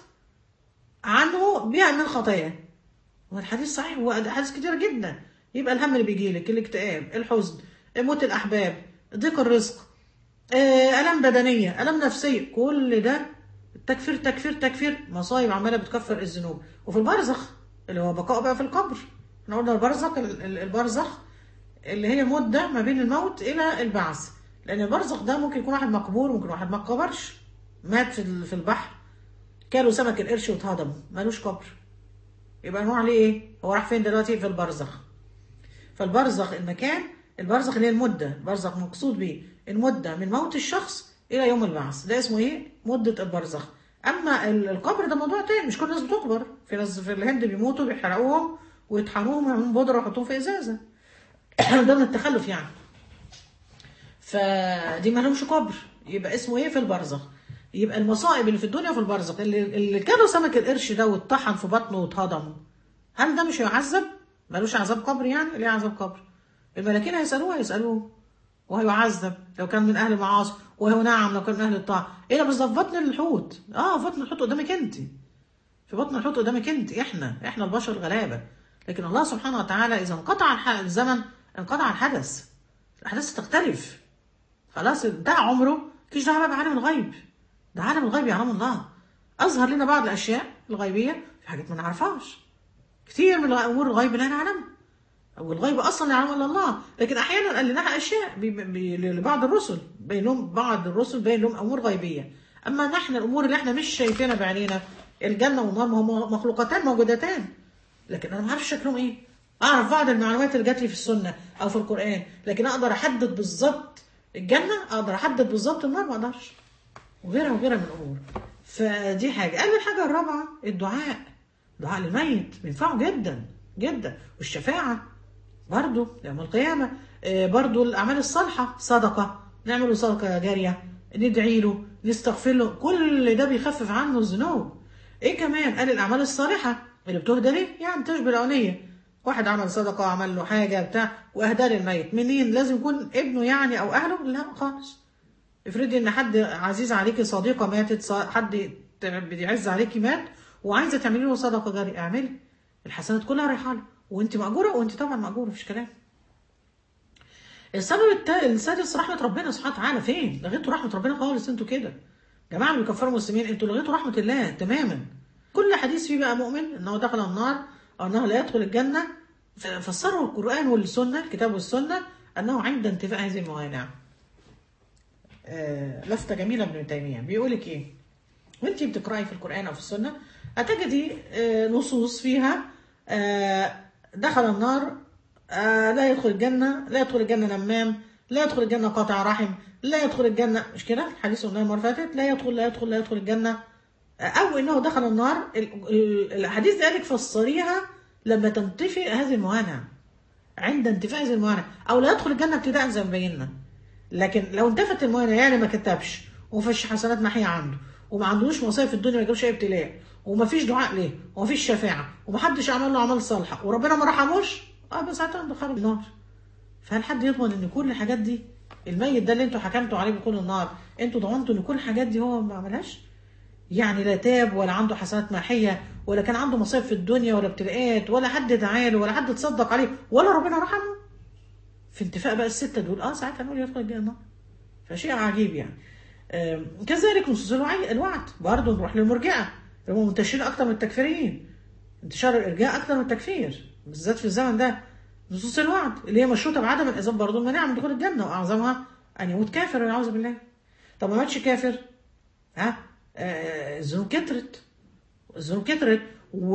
عنه بها من خطاياه والحديث صحيح وأحاديث كتيرة جدا يبقى الهم اللي بيجي لك الاكتئاب الحزن موت الأحباب ضيق الرزق آه، ألم بدنية ألم نفسية كل ده تكفير تكفير تكفير مصايب عمالة بتكفر الذنوب وفي البرزخ اللي هو بقاء بقى في القبر احنا قلنا البرزخ ال- ال- البرزخ اللي هي مدة ما بين الموت إلى البعث لأن البرزخ ده ممكن يكون واحد مقبور ممكن واحد ما اتقبرش مات في ال- في البحر كانوا سمك القرش واتهضم مالوش قبر يبقى هو عليه ايه؟ هو راح فين دلوقتي في البرزخ فالبرزخ المكان البرزخ اللي هي المدة البرزخ مقصود بيه المدة من موت الشخص إلى يوم البعث ده اسمه ايه؟ مدة البرزخ أما ال- القبر ده موضوع تاني مش كل الناس بتقبر في ناس في الهند بيموتوا بيحرقوهم ويطحنوهم ويعملوا بودرة ويحطوهم في إزازة ده من التخلف يعني فدي ما لهمش قبر يبقى اسمه ايه في البرزخ يبقى المصائب اللي في الدنيا في البرزخ اللي, اللي كانوا سمك القرش ده واتطحن في بطنه واتهضم هل ده مش هيعذب؟ ملوش عذاب قبر يعني؟ ليه عذاب قبر؟ الملاكين هيسألوه هيسألوه وهيعذب لو كان من أهل المعاصي وهو نعم لو كان من أهل الطاعة إيه ده بس ده في بطن الحوت اه في بطن الحوت قدامك أنت في بطن الحوت قدامك أنت إحنا إحنا البشر غلابة لكن الله سبحانه وتعالى إذا انقطع الح- الزمن انقطع الحدث الأحداث تختلف خلاص انتهى عمره مفيش دعوه بقى بعالم الغيب ده عالم الغيب يعلم الله اظهر لنا بعض الاشياء الغيبيه في حاجات ما نعرفهاش كتير من الامور الغيب لا نعلمها او الغيب اصلا لا يعلمها الا الله لكن احيانا قال لنا اشياء بي بي لبعض الرسل بين لهم بعض الرسل بين لهم امور غيبيه اما نحن الامور اللي احنا مش شايفينها بعينينا الجنه والنار ما هم مخلوقتان موجودتان لكن انا ما اعرفش شكلهم ايه اعرف بعض المعلومات اللي جات لي في السنه او في القران لكن اقدر احدد بالظبط الجنه اقدر احدد بالظبط النار ما اقدرش وغيرها وغيرها من الامور فدي حاجه قال الحاجه الرابعه الدعاء دعاء للميت بينفعه جدا جدا والشفاعه برضو يوم القيامه آه، برضو الاعمال الصالحه صدقه نعمل له صدقه جاريه ندعي له نستغفر له كل ده بيخفف عنه الذنوب ايه كمان قال الاعمال الصالحه اللي بتهدى ليه يعني تشبه الاوليه واحد عمل صدقه عمل له حاجه بتاع واهدى للميت منين لازم يكون ابنه يعني او اهله لا خالص افرضي ان حد عزيز عليكي صديقه ماتت ص- حد ت- بيعز عليكي مات وعايزه تعملي له صدقه جاريه اعملي الحسنات كلها رايحه له وانت ماجوره وانت طبعا ماجوره مفيش كلام السبب التا- السادس رحمه ربنا سبحانه وتعالى فين لغيتوا رحمه ربنا خالص انتوا كده جماعه اللي بيكفروا المسلمين انتوا لغيتوا رحمه الله تماما كل حديث فيه بقى مؤمن انه دخل النار او انه لا يدخل الجنه ف- فسروا القران والسنه الكتاب والسنه انه عند انتفاء هذه الموانع آه، لفتة جميلة ابن تيمية بيقولك ايه وانتي بتقرأي في القرآن أو في السنة هتجدي آه، نصوص فيها آه، دخل النار آه، لا يدخل الجنة لا يدخل الجنة نمام لا يدخل الجنة قاطع رحم لا يدخل الجنة مش كده الحديث قلنا المرة اللي فاتت لا يدخل لا يدخل لا يدخل الجنة آه، أو إنه دخل النار ال- ال- الحديث ده قالك فسريها لما تنطفئ هذه الموانع عند انتفاء هذه الموانع أو لا يدخل الجنة ابتداء زي ما بينا لكن لو انتفت الموانع يعني ما كتبش ومفيش حسنات محية عنده وما عندوش مصايب في الدنيا ما يجيبش اي ابتلاء ومفيش دعاء ليه ومفيش شفاعة ومحدش عمل له اعمال صالحة وربنا ما رحموش اه بس ساعتها عنده خارج النار فهل حد يضمن ان كل الحاجات دي الميت ده اللي انتوا حكمتوا عليه بدخول النار انتوا ضمنتوا ان كل الحاجات دي هو ما عملهاش يعني لا تاب ولا عنده حسنات ماحية ولا كان عنده مصايب في الدنيا ولا ابتلاءات ولا حد دعا له ولا حد تصدق عليه ولا ربنا رحمه في انتفاء بقى الستة دول اه ساعتها نقول يدخل الجنة فشيء عجيب يعني آم، كذلك نصوص الوعي الوعد برضه نروح للمرجئة اللي هم منتشرين أكتر من التكفيريين انتشار الإرجاء أكتر من التكفير بالذات في الزمن ده نصوص الوعد اللي هي مشروطة بعدم الإذن برضه المانعة من دخول الجنة وأعظمها أن يموت كافر والعياذ بالله طب ما ماتش كافر ها آه، الذنوب كترت الذنوب كترت و-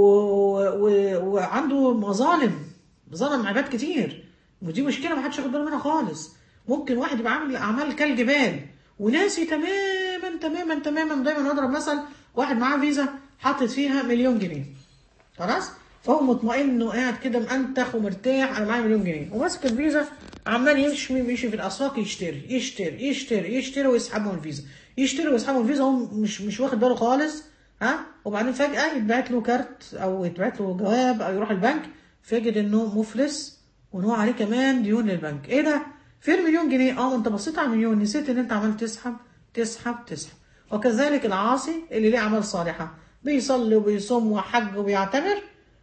و- و- وعنده مظالم ظلم عباد كتير ودي مشكله ما حدش ياخد باله منها خالص ممكن واحد يبقى عامل اعمال كالجبال وناسي تماما تماما تماما دايما اضرب مثل واحد معاه فيزا حاطط فيها مليون جنيه خلاص فهو مطمئن انه قاعد كده مأنتخ ومرتاح انا معايا مليون جنيه وماسك الفيزا عمال يمشي يمشي في الاسواق يشتري يشتري يشتري يشتري ويسحبه من الفيزا يشتري ويسحبه من الفيزا هو مش مش واخد باله خالص ها وبعدين فجأة يتبعت له كارت او يتبعت له جواب او يروح البنك فيجد انه مفلس وان هو عليه كمان ديون للبنك ايه ده فين المليون جنيه اه ما انت بصيت على المليون نسيت ان انت عمال تسحب تسحب تسحب وكذلك العاصي اللي ليه اعمال صالحه بيصلي وبيصوم وحج وبيعتمر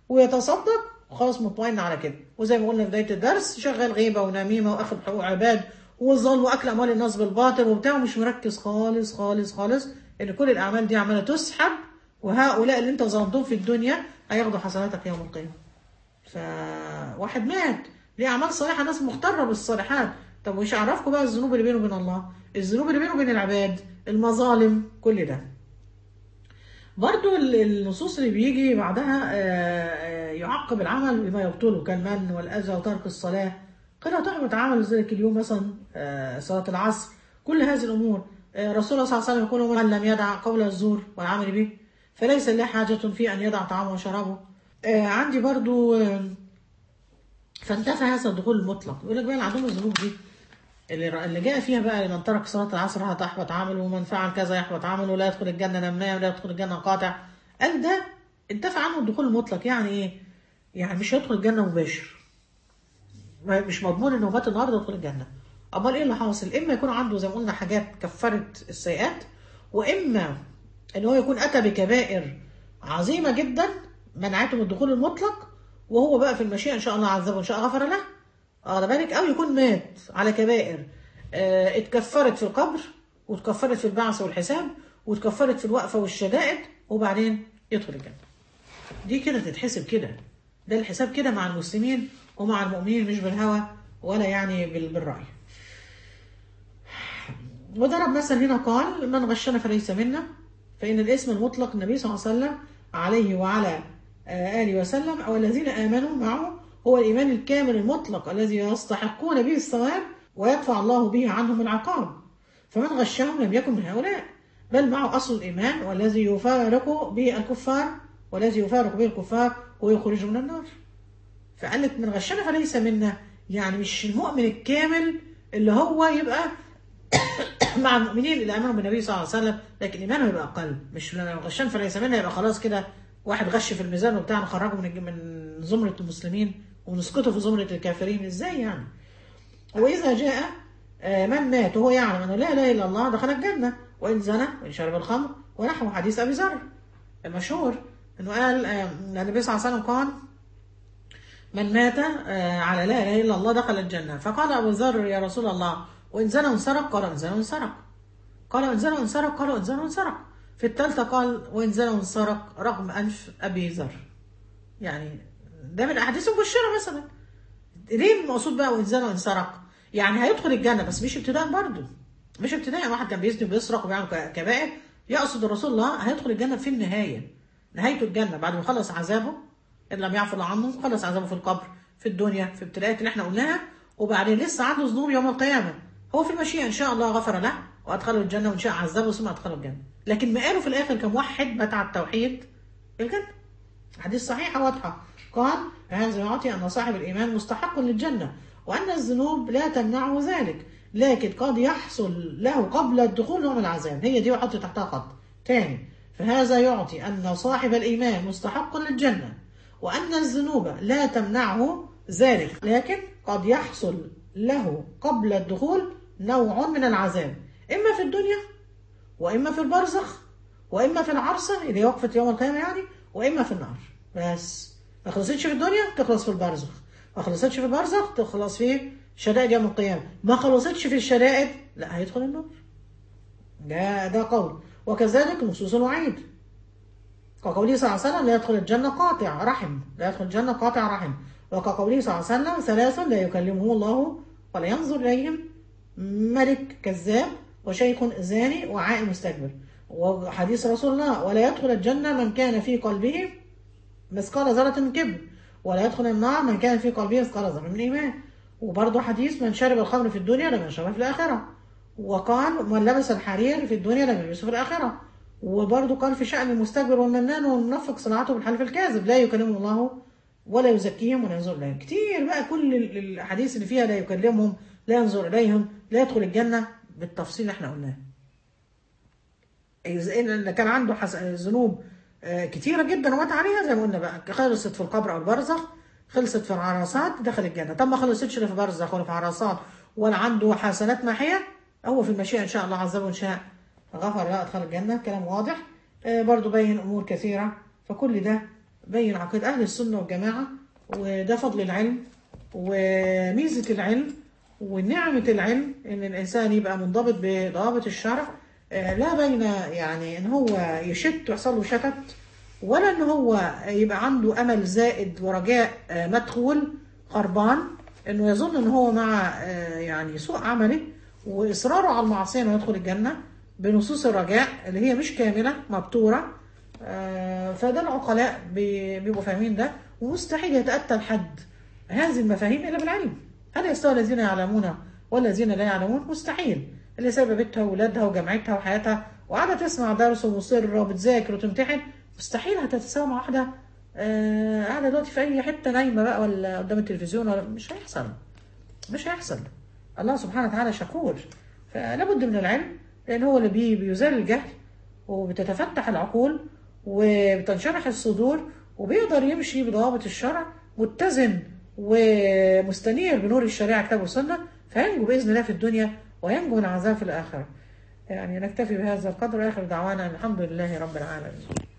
ويتصدق وخلاص مطمئن على كده وزي ما قلنا في بدايه الدرس شغال غيبه ونميمه واخذ حقوق عباد وظلم واكل اموال الناس بالباطل وبتاع ومش مركز خالص خالص خالص ان كل الاعمال دي عماله تسحب وهؤلاء اللي انت ظلمتهم في الدنيا هياخدوا حسناتك يوم القيامه فواحد مات ليه اعمال صالحه ناس مختاره بالصالحات طب وش عرفكم بقى الذنوب اللي بينه وبين الله الذنوب اللي بينه وبين العباد المظالم كل ده برضو ال- النصوص اللي بيجي بعدها آه، آه، يعقب العمل بما يبطله كالمن والأذى وترك الصلاة قد تحبط عمل ذلك اليوم مثلا آه، صلاة العصر كل هذه الأمور آه، رسول الله صلى الله عليه وسلم يقول من لم يدع قول الزور والعمل به فليس له حاجة في أن يدع طعامه وشرابه آه، عندي برضو آه، فانتفى هذا الدخول المطلق يقول لك بقى العدوم الذنوب دي اللي اللي جاء فيها بقى لمن ترك صلاة العصر هتحبط عمله ومن فعل كذا يحبط عمله لا يدخل الجنة نمام لا يدخل الجنة قاطع قال ده انتفى عنه الدخول المطلق يعني ايه؟ يعني مش هيدخل الجنة مباشر ما- مش مضمون انه مات النهارده يدخل الجنة امال ايه اللي حاصل؟ اما يكون عنده زي ما قلنا حاجات كفرت السيئات واما ان هو يكون اتى بكبائر عظيمة جدا منعته من الدخول المطلق وهو بقى في المشيئة ان شاء الله عذبه ان شاء غفر له واخد بالك او يكون مات على كبائر آه، اتكفرت في القبر واتكفرت في البعث والحساب واتكفرت في الوقفه والشدائد وبعدين يدخل الجنه دي كده تتحسب كده ده الحساب كده مع المسلمين ومع المؤمنين مش بالهوى ولا يعني بال- بالرأي وضرب مثل هنا قال من غشنا فليس منا فإن الاسم المطلق النبي صلى الله عليه وسلم عليه وعلى آه، آله وسلم أو الذين آمنوا معه هو الإيمان الكامل المطلق الذي يستحقون به الثواب ويدفع الله به عنهم العقاب فمن غشهم لم يكن من هؤلاء بل معه أصل الإيمان والذي يفارق به الكفار والذي يفارق به الكفار ويخرج من النار فقال لك من غشنا فليس منا يعني مش المؤمن الكامل اللي هو يبقى مع المؤمنين اللي امنوا بالنبي صلى الله عليه وسلم لكن ايمانه يبقى اقل مش لو غشان فليس منا يبقى خلاص كده واحد غش في الميزان وبتاع نخرجه من الج- من زمره المسلمين ونسقطه في زمره الكافرين ازاي يعني واذا جاء آه، من مات وهو يعلم انه لا اله الا الله دخل الجنه وان زنى وان شرب الخمر ونحو حديث ابي ذر المشهور انه قال آه، النبي صلى الله عليه وسلم قال من مات آه، على لا اله الا الله دخل الجنه فقال ابو ذر يا رسول الله وان زنى وانسرق قال ان زنى وانسرق قال وان زنى وانسرق قال وان زنى وانسرق في الثالثه قال وان زنى وانسرق رغم انف ابي ذر يعني ده من احاديث المبشره مثلا ليه المقصود بقى وان زنى وانسرق يعني هيدخل الجنه بس مش ابتداء برضه مش ابتداء واحد كان بيزني وبيسرق وبيعمل ك- كبائر يقصد الرسول الله هيدخل الجنه في النهايه نهايته الجنه بعد ما يخلص عذابه ان لم يعفو الله عنه خلص عذابه في القبر في الدنيا في ابتلاءات اللي احنا قلناها وبعدين لسه عنده ذنوب يوم القيامه هو في المشيئه ان شاء الله غفر له وادخله الجنه وان شاء عذبه ثم ادخله الجنه لكن مقاله في الاخر كموحد مات على التوحيد الجنه حديث صحيحة واضحة قال هذا يعطي أن صاحب الإيمان مستحق للجنة وأن الذنوب لا تمنعه ذلك لكن قد يحصل له قبل الدخول نوع من العذاب هي دي وحط تحتها خط تاني فهذا يعطي أن صاحب الإيمان مستحق للجنة وأن الذنوب لا تمنعه ذلك لكن قد يحصل له قبل الدخول نوع من العذاب إما في الدنيا واما في البرزخ واما في العرصه اللي هي وقفه يوم القيامه يعني واما في النار بس ما خلصتش في الدنيا تخلص في البرزخ ما خلصتش في البرزخ تخلص في شدائد يوم القيامه ما خلصتش في الشدائد لا هيدخل النار ده ده قول وكذلك نصوص الوعيد كقوله صلى الله عليه وسلم لا يدخل الجنة قاطع رحم لا يدخل الجنة قاطع رحم وكقوله صلى الله عليه وسلم ثلاث لا يكلمه الله ولا ينظر إليهم ملك كذاب وشيخ زاني وعائل مستكبر وحديث رسول الله ولا يدخل الجنة من كان في قلبه مثقال ذرة من كبر ولا يدخل النار من كان في قلبه مثقال ذرة من إيمان وبرضه حديث من شرب الخمر في الدنيا لم يشربها في الآخرة وقال من لبس الحرير في الدنيا لم يلبسه في الآخرة وبرضه قال في شأن المستكبر والمنان والمنفق صناعته بالحلف الكاذب لا يكلمهم الله ولا يزكيهم ولا ينظر إليهم كتير بقى كل ال- الأحاديث اللي فيها لا يكلمهم لا ينظر إليهم لا يدخل الجنة بالتفصيل اللي احنا قلناه إذا إن كان عنده حس... ذنوب آه، كتيرة جدا ومات عليها زي ما قلنا بقى خلصت في القبر أو البرزخ خلصت في العرصات دخل الجنة طب ما خلصتش لا في برزخ ولا في عرصات ولا عنده حسنات ماحية هو في المشيئة إن شاء الله عز وجل شاء غفر له أدخل الجنة كلام واضح آه، برضو بين أمور كثيرة فكل ده بين عقيدة أهل السنة والجماعة وده فضل العلم وميزة العلم ونعمة العلم إن الإنسان يبقى منضبط بضوابط الشرع آه، لا بين يعني إن هو يشت ويحصل له شتت ولا إن هو يبقى عنده أمل زائد ورجاء آه، مدخول خربان إنه يظن إن هو مع آه، يعني سوء عمله وإصراره على المعصية إنه يدخل الجنة بنصوص الرجاء اللي هي مش كاملة مبتورة آه، فده العقلاء بي- بيبقوا فاهمين ده ومستحيل يتأتى الحد هذه المفاهيم إلا بالعلم هل يستوى الذين يعلمون والذين لا يعلمون مستحيل اللي سايبه بيتها وولادها وجامعتها وحياتها وقاعده تسمع درس ومصره وبتذاكر وتمتحن مستحيل هتتساوى مع واحده آه، قاعده دلوقتي في اي حته نايمه بقى ولا قدام التلفزيون ولا مش هيحصل مش هيحصل الله سبحانه وتعالى شكور فلا بد من العلم لان هو اللي بي بيزال الجهل وبتتفتح العقول وبتنشرح الصدور وبيقدر يمشي بضوابط الشرع متزن ومستنير بنور الشريعة كتاب وسنة فينجو بإذن الله في الدنيا وينجو من عذاب في الآخرة يعني نكتفي بهذا القدر آخر دعوانا الحمد لله رب العالمين